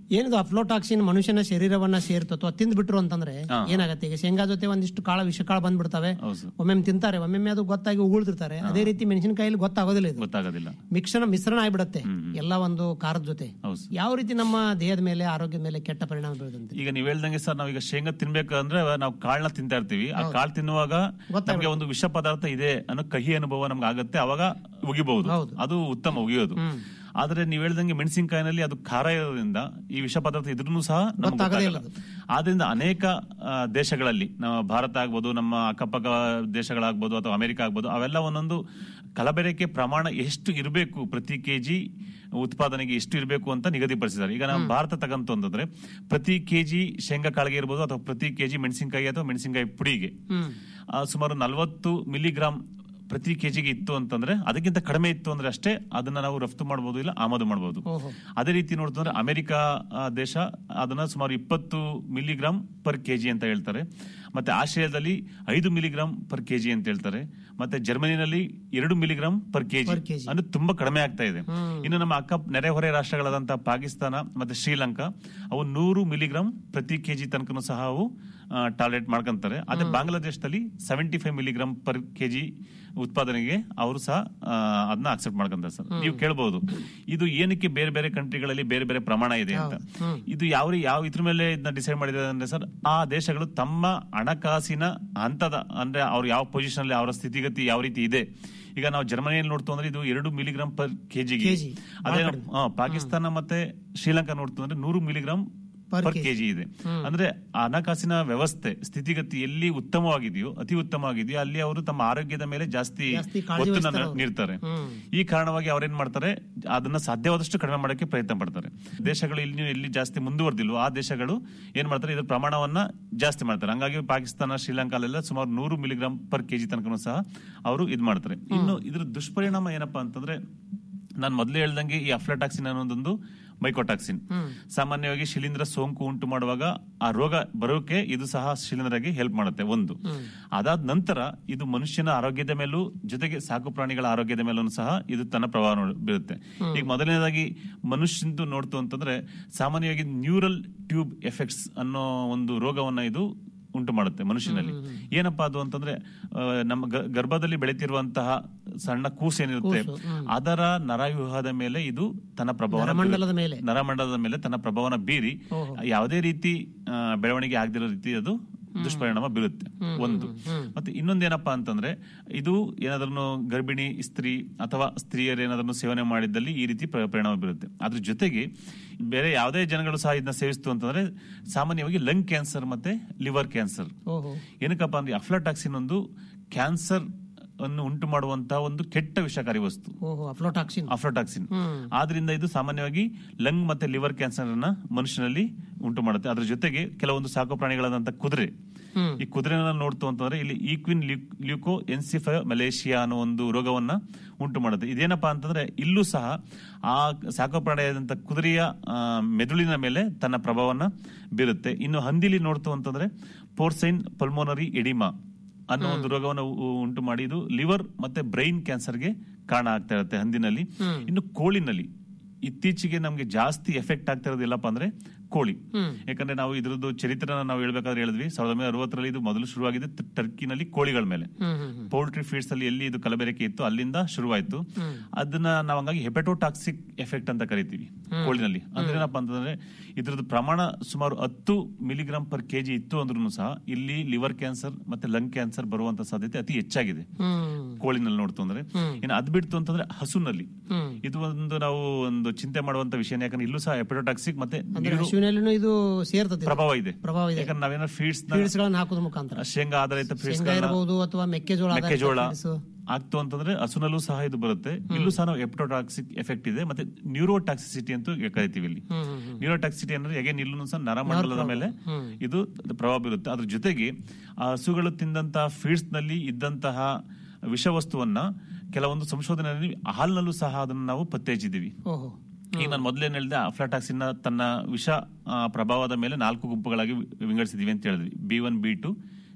ಏನಿದು ಅಫ್ಲೋಟಾಕ್ಸಿನ್ ಮನುಷ್ಯನ ಶರೀರವನ್ನ ಸೇರ್ತು ಅಥವಾ ತಿಂದ್ಬಿಟ್ರು ಅಂತಂದ್ರೆ ಹಾ. ಏನಾಗತ್ತೆ ಈಗ ಶೇಂಗಾ ಜೊತೆ ಒಂದಿಷ್ಟು ಕಾಳ ವಿಷಕಾಳು ಬಂದ್ಬಿಡ್ತವೆ ಹೌದು ಸರ್. ಒಮ್ಮೊಮ್ಮೆ ತಿಂತಾರೆ ಒಮ್ಮೊಮ್ಮೆ ಅದು ಗೊತ್ತಾಗಿ ಉಗುಳ್ತಿರ್ತಾರೆ ಅದೇ ರೀತಿ ಮೆಣಸಿನಕಾಯಲ್ಲಿ ಗೊತ್ತಾಗೋದಿಲ್ಲ ಇದು ಗೊತ್ತಾಗೋದಿಲ್ಲ ಮಿಶ್ರಣ ಮಿಶ್ರಣ ಆಗ್ಬಿಡತ್ತೆ ಎಲ್ಲ ಒಂದು ಖಾರದ ಜೊತೆ ಹೌದು ಸರ್. ಯಾವ ರೀತಿ ನಮ್ಮ ದೇಹದ ಮೇಲೆ ಆರೋಗ್ಯದ ಮೇಲೆ ಕೆಟ್ಟ ಪರಿಣಾಮ ಬೀಳುತ್ತೆ ಈಗ ನೀವ್ ಹೇಳ್ದಂಗೆ ಸರ್ ನಾವೀಗ ಶೇಂಗಾ ತಿನ್ಬೇಕಂದ್ರೆ ನಾವು ಕಾಳನ್ನ ತಿಂತಾ ಇರ್ತೀವಿ ಆ ಕಾಳು ತಿನ್ನುವಾಗ ನಮ್ಗೆ ಒಂದು ವಿಷ ಪದಾರ್ಥ ಇದೆ ಅನ್ನೋ ಕಹಿ ಅನುಭವ ನಮ್ಗೆ ಆಗತ್ತೆ ಅವಾಗ ಉಗಿಬಹುದು ಹೌದು. ಅದು ಉತ್ತಮ ಉಗಿಯೋದು ಆದ್ರೆ ನೀವ್ ಹೇಳ್ದಂಗೆ ಮೆಣಸಿನಕಾಯಿನಲ್ಲಿ ಅದು ಖಾರ ಇರೋದ್ರಿಂದ ಈ ವಿಷ ಪದಾರ್ಥ ಇದ್ರೂ ಸಹ ನಮ್ಗೆ ಗೊತ್ತಾಗದೇ ಗೊತ್ತಾಗಲ್ಲ ಆದ್ರಿಂದ ಅನೇಕ ಆ, ದೇಶಗಳಲ್ಲಿ ನಮ್ಮ ಭಾರತ ಆಗ್ಬೋದು ನಮ್ಮ ಅಕ್ಕಪಕ್ಕ ದೇಶಗಳಾಗ್ಬೋದು ಅಥವಾ ಅಮೆರಿಕ ಆಗ್ಬೋದು ಅವೆಲ್ಲ ಒಂದೊಂದು ಕಲಬೆರಕೆ ಪ್ರಮಾಣ ಎಷ್ಟು ಇರಬೇಕು ಪ್ರತಿ ಕೆಜಿ ಉತ್ಪಾದನೆಗೆ ಎಷ್ಟು ಇರಬೇಕು ಅಂತ ನಿಗದಿಪಡಿಸಿದ್ದಾರೆ ಈಗ ನಾವು ಭಾರತ ತಗಂತು ಅಂತಂದ್ರೆ ಪ್ರತಿ ಕೆಜಿ ಶೇಂಗಾ ಕಾಳಿಗೆ ಇರ್ಬೋದು ಅಥವಾ ಪ್ರತಿ ಕೆಜಿ ಮೆಣಸಿನಕಾಯಿ ಅಥವಾ ಮೆಣಸಿನಕಾಯಿ ಪುಡಿಗೆ ಆ, ಸುಮಾರು ನಲವತ್ತು ಮಿಲಿಗ್ರಾಂ ಪ್ರತಿ ಕೆಜಿಗೆ ಇತ್ತು ಅಂತಂದ್ರೆ ಅದಕ್ಕಿಂತ ಕಡಿಮೆ ಇತ್ತು ಅಂದ್ರೆ ಅಷ್ಟೇ ಅದನ್ನ ನಾವು ರಫ್ತು ಮಾಡಬಹುದು ಇಲ್ಲ ಆಮದು ಮಾಡಬಹುದು ಓಹೋ. ಅದೇ ರೀತಿ ನೋಡ್ತಂದ್ರೆ ಅಮೆರಿಕ ಆ, ದೇಶ ಅದನ್ನ ಸುಮಾರು ಇಪ್ಪತ್ತು ಮಿಲಿಗ್ರಾಂ ಪರ್ ಕೆಜಿ ಅಂತ ಹೇಳ್ತಾರೆ ಮತ್ತೆ ಆಸ್ಟ್ರೇಲಿಯಾದಲ್ಲಿ ಐದು ಮಿಲಿಗ್ರಾಂ ಪರ್ ಕೆಜಿ ಅಂತ ಹೇಳ್ತಾರೆ ಮತ್ತೆ ಜರ್ಮನಿನಲ್ಲಿ ಎರಡು milligram per KG Per kg. ಅಂದ್ರೆ ತುಂಬಾ ಕಡಿಮೆ ಆಗ್ತಾ ಇದೆ ಇನ್ನು ನಮ್ಮ ಅಕ್ಕ ನೆರೆಹೊರೆ ರಾಷ್ಟ್ರಗಳಾದಂತಹ ಪಾಕಿಸ್ತಾನ ಮತ್ತೆ ಶ್ರೀಲಂಕಾ ಅವು ನೂರು ಮಿಲಿಗ್ರಾಂ ಪ್ರತಿ ಕೆಜಿ ತನಕನೂ ಸಹ ಅವು ಟಾರ್ಗೆಟ್ ಮಾಡ್ಕೊಂತಾರೆ ಅದೇ ಬಾಂಗ್ಲಾದೇಶದಲ್ಲಿ seventy five milligram per KG ಉತ್ಪಾದನೆಗೆ ಅವರು ಸಹ ಆ, ಅದನ್ನ ಅಕ್ಸೆಪ್ಟ್ ಮಾಡ್ಕೊಂತಾರೆ ಸರ್ ನೀವು ಕೇಳಬಹುದು ಇದು ಏನಕ್ಕೆ ಬೇರೆ ಬೇರೆ ಕಂಟ್ರಿಗಳಲ್ಲಿ ಬೇರೆ ಬೇರೆ ಪ್ರಮಾಣ ಇದೆ ಅಂತ ಇದು ಯಾವ ರೀ- ಯಾವ ಇದ್ರ ಮೇಲೆ ಇದನ್ನ ಡಿಸೈಡ್ ಮಾಡಿದ್ದಾರೆ ಅಂದ್ರೆ ಸರ್ ಆ ದೇಶಗಳು ತಮ್ಮ ಹಣಕಾಸಿನ ಹಂತದ ಅಂದ್ರೆ ಅವ್ರು ಯಾವ ಪೊಸಿಷನ್ ಅಲ್ಲಿ ಅವರ ಸ್ಥಿತಿಗತಿ ಯಾವ ರೀತಿ ಇದೆ ಈಗ ನಾವು ಜರ್ಮನಿಯಲ್ಲಿ ನೋಡ್ತು ಅಂದ್ರೆ ಇದು ಎರಡು ಮಿಲಿಗ್ರಾಂ ಪರ್ ಕೆಜಿಗೆ kg. ಅದೇ ನಾವು, ಆ, ಪಾಕಿಸ್ತಾನ ಮತ್ತೆ ಶ್ರೀಲಂಕಾ ನೋಡ್ತು ಅಂದ್ರೆ ನೂರು milligram Per per kg. KG ಇದೆ ಅಂದ್ರೆ ಆ ಹಣಕಾಸಿನ ವ್ಯವಸ್ಥೆ ಸ್ಥಿತಿಗತಿ ಎಲ್ಲಿ ಉತ್ತಮವಾಗಿದೆಯೋ ಅತಿ ಉತ್ತಮವಾಗಿದೆಯೋ ಅಲ್ಲಿ ಅವರು ತಮ್ಮ ಆರೋಗ್ಯದ ಮೇಲೆ ಜಾಸ್ತಿ ಜಾಸ್ತಿ ಕಾಳಜಿ ಒತ್ತನ್ನ ವಹಿಸ್ತಾರೆ ಅವ್ರು. ನೀಡ್ತಾರೆ ಹ್ಮ್. ಈ ಕಾರಣವಾಗಿ ಅವ್ರೇನ್ ಮಾಡ್ತಾರೆ ಅದನ್ನ ಸಾಧ್ಯವಾದಷ್ಟು ಕಡಿಮೆ ಮಾಡಕ್ಕೆ ಪ್ರಯತ್ನ ಪಡ್ತಾರೆ ದೇಶಗಳು ಇಲ್ಲಿ ಎಲ್ಲಿ ಜಾಸ್ತಿ ಮುಂದುವರೆದಿಲ್ವೋ ಆ ದೇಶಗಳು ಏನ್ ಮಾಡ್ತಾರೆ ಇದ್ರ ಪ್ರಮಾಣವನ್ನ ಜಾಸ್ತಿ ಮಾಡ್ತಾರೆ ಹಂಗಾಗಿ ಪಾಕಿಸ್ತಾನ ಶ್ರೀಲಂಕಾಲೆಲ್ಲ ಸುಮಾರು ನೂರು ಮಿಲಿಗ್ರಾಂ ಪರ್ ಕೆಜಿ ತನಕ ಸಹ ಅವರು ಇದ್ ಮಾಡ್ತಾರೆ ಇನ್ನು ಇದ್ರ ದುಷ್ಪರಿಣಾಮ ಏನಪ್ಪಾ ಅಂತಂದ್ರೆ ನಾನು ಮೊದಲೇ ಹೇಳ್ದಂಗೆ ಈ ಅಫ್ಲಟಾಕ್ಸಿನ್ ಅನ್ನೋದೊಂದು ಮೈಕೋಟಾಕ್ಸಿನ್ ಸಾಮಾನ್ಯವಾಗಿ ಶಿಲೀಂಧ್ರ ಸೋಂಕು ಉಂಟು ಮಾಡುವಾಗ ಆ ರೋಗ ಬರೋಕೆ ಇದು ಸಹ ಶಿಲೀಂಧ್ರಗೆ ಹೆಲ್ಪ್ ಮಾಡುತ್ತೆ ಒಂದು ಅದಾದ ನಂತರ ಇದು ಮನುಷ್ಯನ ಆರೋಗ್ಯದ ಮೇಲೂ ಜೊತೆಗೆ ಸಾಕು ಪ್ರಾಣಿಗಳ ಆರೋಗ್ಯದ ಮೇಲೂ ಸಹ ಇದು ತನ್ನ ಪ್ರಭಾವ ನೋಡ್- ಬೀರುತ್ತೆ ಈಗ ಮೊದಲನೇದಾಗಿ ಮನುಷ್ಯಂದು ನೋಡ್ತು ಅಂತಂದ್ರೆ ಸಾಮಾನ್ಯವಾಗಿ ನ್ಯೂರಲ್ ಟ್ಯೂಬ್ ಎಫೆಕ್ಟ್ಸ್ ಅನ್ನೋ ಒಂದು ರೋಗವನ್ನ ಇದು ಉಂಟು ಮಾಡುತ್ತೆ ಮನುಷ್ಯನಲ್ಲಿ ಏನಪ್ಪಾ ಅದು ಅಂತಂದ್ರೆ ಆ, ನಮ್ಮ ಗ- ಗರ್ಭದಲ್ಲಿ ಬೆಳೆತಿರುವಂತಹ ಸಣ್ಣ ಕೂಸು ಏನಿರುತ್ತೆ ಅದರ ನರವ್ಯೂಹದ ಮೇಲೆ ಇದು ತನ್ನ ಪ್ರಭಾವ ನರಮಂಡಲದ ಮೇಲೆ. ನರಮಂಡಲದ ಮೇಲೆ ತನ್ನ ಪ್ರಭಾವನ ಬೀರಿ ಯಾವುದೇ ರೀತಿ ಆ, ಬೆಳವಣಿಗೆ ಆಗದಿರೋ ರೀತಿ ಅದು ದುಷ್ಪರಿಣಾಮ ಬೀರುತ್ತೆ ಒಂದು ಮತ್ತೆ ಇನ್ನೊಂದೇನಪ್ಪಾ ಅಂತಂದ್ರೆ ಇದು ಏನಾದ್ರೂ ಗರ್ಭಿಣಿ ಸ್ತ್ರೀ ಅಥವಾ ಸ್ತ್ರೀಯರು ಏನಾದ್ರೂ ಸೇವನೆ ಮಾಡಿದ್ದಲ್ಲಿ ಈ ರೀತಿ ಪ್ರ- ಪರಿಣಾಮ ಬೀರುತ್ತೆ ಅದ್ರ ಜೊತೆಗೆ ಬೇರೆ ಯಾವುದೇ ಜನಗಳು ಸಹ ಇದನ್ನ ಸೇವಿಸ್ತು ಅಂತಂದ್ರೆ ಸಾಮಾನ್ಯವಾಗಿ ಲಂಗ್ ಕ್ಯಾನ್ಸರ್ ಮತ್ತೆ ಲಿವರ್ ಕ್ಯಾನ್ಸರ್ ಓಹೋ ಏನಕ್ಕಪ್ಪ ಅಂದ್ರೆ ಅಫ್ಲಾಟಾಕ್ಸಿನ್ ಒಂದು ಕ್ಯಾನ್ಸರ್ ಅನ್ನು ಉಂಟು ಮಾಡುವಂತಹ ಒಂದು ಕೆಟ್ಟ ವಿಷಕಾರಿ ವಸ್ತು ಓಹೋ ಅಫ್ಲೋಟಾಕ್ಸಿನ್ ಅಫ್ಲೋಟಾಕ್ಸಿನ್ ಆದ್ರಿಂದ ಇದು ಸಾಮಾನ್ಯವಾಗಿ ಲಂಗ್ ಮತ್ತೆ ಲಿವರ್ ಕ್ಯಾನ್ಸರ್ ಅನ್ನ ಮನುಷ್ಯನಲ್ಲಿ ಉಂಟು ಮಾಡುತ್ತೆ ಅದ್ರ ಜೊತೆಗೆ ಕೆಲವೊಂದು ಸಾಕು ಪ್ರಾಣಿಗಳಾದಂತ ಕುದುರೆ ಈ ಕುದುರೆನ ನೋಡ್ತು ಅಂತಂದ್ರೆ ಇಲ್ಲಿ ಈಕ್ವಿನ್ ಲ್ಯೂಕೋ ಎನ್ಸಿಫೈ ಮಲೇಷಿಯಾ ಅನ್ನೋ ಒಂದು ರೋಗವನ್ನ ಉಂಟು ಮಾಡುತ್ತೆ ಇದೇನಪ್ಪಾ ಅಂತಂದ್ರೆ ಇಲ್ಲೂ ಸಹ ಆ ಸಾಕು ಪ್ರಾಣಿಯಾದಂತ ಕುದುರೆಯ ಆ, ಮೆದುಳಿನ ಮೇಲೆ ತನ್ನ ಪ್ರಭಾವವನ್ನ ಬೀರುತ್ತೆ ಇನ್ನು ಹಂದಿಲಿ ನೋಡ್ತು ಅಂತಂದ್ರೆ ಪೋರ್ಸೈನ್ ಪಲ್ಮೋನರಿ ಎಡಿಮಾ ಅನ್ನೋ ಒಂದು ರೋಗವನ್ನು ಉ- ಉಂಟು ಮಾಡಿ ಇದು ಲಿವರ್ ಮತ್ತೆ ಬ್ರೈನ್ ಕ್ಯಾನ್ಸರ್ಗೆ ಕಾರಣ ಆಗ್ತಾ ಇರುತ್ತೆ ಹಂದಿನಲ್ಲಿ ಇನ್ನು ಕೋಳಿನಲ್ಲಿ ಇತ್ತೀಚೆಗೆ ನಮ್ಗೆ ಜಾಸ್ತಿ ಎಫೆಕ್ಟ್ ಆಗ್ತಾ ಇರೋದು ಎಲ್ಲಪ್ಪ ಅಂದ್ರೆ ಕೋಳಿ ಯಾಕಂದ್ರೆ ನಾವು ಇದ್ರದ್ದು ಚರಿತ್ರೆನ ನಾವು ಹೇಳ್ಬೇಕಾದ್ರೆ ಹೇಳಿದ್ವಿ ಸಾವಿರದ ಒಂಬೈನೂರ ಅರವತ್ತರಲ್ಲಿ ಇದು ಮೊದಲು ಶುರುವಾಗಿದೆ ಟ- ಟರ್ಕಿನಲ್ಲಿ ಕೋಳಿಗಳ ಮೇಲೆ ಪೌಲ್ಟ್ರಿ ಫೀಡ್ಸ್ ಅಲ್ಲಿ ಎಲ್ಲಿ ಇದು ಕಲಬೆರಕೆ ಇತ್ತು ಅಲ್ಲಿಂದ ಶುರುವಾಯ್ತು ಅದನ್ನ ನಾವು ಹಂಗಾಗಿ ಹೆಪಟೋಟಾಕ್ಸಿಕ್ ಎಫೆಕ್ಟ್ ಅಂತ ಕರಿತೀವಿ ಕೋಳಿನಲ್ಲಿ ಅಂದ್ರೆ ಏನಪ್ಪಾ ಅಂತಂದ್ರೆ ಇದ್ರದ್ದು ಪ್ರಮಾಣ ಸುಮಾರು ಹತ್ತು ಮಿಲಿಗ್ರಾಂ ಪರ್ ಕೆಜಿ ಇತ್ತು ಅಂದ್ರೂ ಸಹ ಇಲ್ಲಿ ಲಿವರ್ ಕ್ಯಾನ್ಸರ್ ಮತ್ತೆ ಲಂಗ್ ಕ್ಯಾನ್ಸರ್ ಬರುವಂತ ಸಾಧ್ಯತೆ ಅತಿ ಹೆಚ್ಚಾಗಿದೆ ಕೋಳಿನಲ್ಲಿ ನೋಡ್ತು ಅಂದ್ರೆ ಇನ್ನು ಅದ್ ಬಿಡ್ತು ಅಂತಂದ್ರೆ ಹಸುನಲ್ಲಿ ಇದು ಒಂದು ನಾವು ಒಂದು ಚಿಂತೆ ಮಾಡುವಂತ ವಿಷಯ ಯಾಕಂದ್ರೆ ಇಲ್ಲೂ ಸಹ ಹೆಪಟೋಟಾಕ್ಸಿಕ್ ಮತ್ತೆ ಅಂದ್ರೆ ನೀರು ಹಸುವಿನಲ್ಲೂ ಇದು ಸೇರ್ತದೆ ಪ್ರಭಾವ ಇದೆ ಪ್ರಭಾವ ಇದೆ ಯಾಕಂದ್ರೆ ನಾವೇನೋ ಫೀಡ್ಸ್ ಫೀಡ್ಸ್ ಗಳನ್ನ ಹಾಕೋದ್ ಮುಖಾಂತರ ಶೇಂಗಾ ಆಧಾರಿತ ಫೀಡ್ಸ್ ಶೇಂಗಾ ಇರಬಹುದು ಅಥವಾ ಮೆಕ್ಕೆಜೋಳ ಆಧಾರಿತ ಮೆಕ್ಕೆಜೋಳ feeds. ಆಗ್ತು ಅಂತಂದ್ರೆ ಹಸುನಲ್ಲೂ ಸಹ ಇದು ಬರುತ್ತೆ ಇಲ್ಲೂ ಸಹ ನಾವು ಎಪ್ಟೋಟಾಕ್ಸಿಕ್ ಎಫೆಕ್ಟ್ ಇದೆ ಮತ್ತೆ ನ್ಯೂರೋಟಾಕ್ಸಿಸಿಟಿ ಅಂತ ಕರಿತೀವಿ ಇಲ್ಲಿ ನ್ಯೂರೋಟಾಕ್ಸಿಟಿ ಅಂದ್ರೆ ಹೇಗೆ ನಿಲ್ಲೂ ಸಹ ನರಮಂಡಲದ ಮೇಲೆ ಇದು ಪ್ರಭಾವ ಬೀರುತ್ತೆ ಅದ್ರ ಜೊತೆಗೆ ಆ ಹಸುಗಳು ತಿಂದಂತಹ ಫೀಡ್ಸ್ ನಲ್ಲಿ ಇದ್ದಂತಹ ವಿಷವಸ್ತುವನ್ನ ಕೆಲವೊಂದು ಸಂಶೋಧನೆಯಲ್ಲಿ ಹಾಲ್ನಲ್ಲೂ ಸಹ ಅದನ್ನ ನಾವು ಪತ್ತೆ ಹಚ್ಚಿದ್ದೀವಿ ಓಹೋ ಈಗ ನಾನು ಮೊದಲೇನು ಹೇಳಿದೆ ಅಫ್ಲಾಟಾಕ್ಸಿನ್ ತನ್ನ ವಿಷ ಆ, ಪ್ರಭಾವದ ಮೇಲೆ ನಾಲ್ಕು ಗುಂಪುಗಳಾಗಿ ವಿ- ವಿಂಗಡಿಸಿದೀವಿ ಅಂತ ಹೇಳಿದ್ವಿ B one B two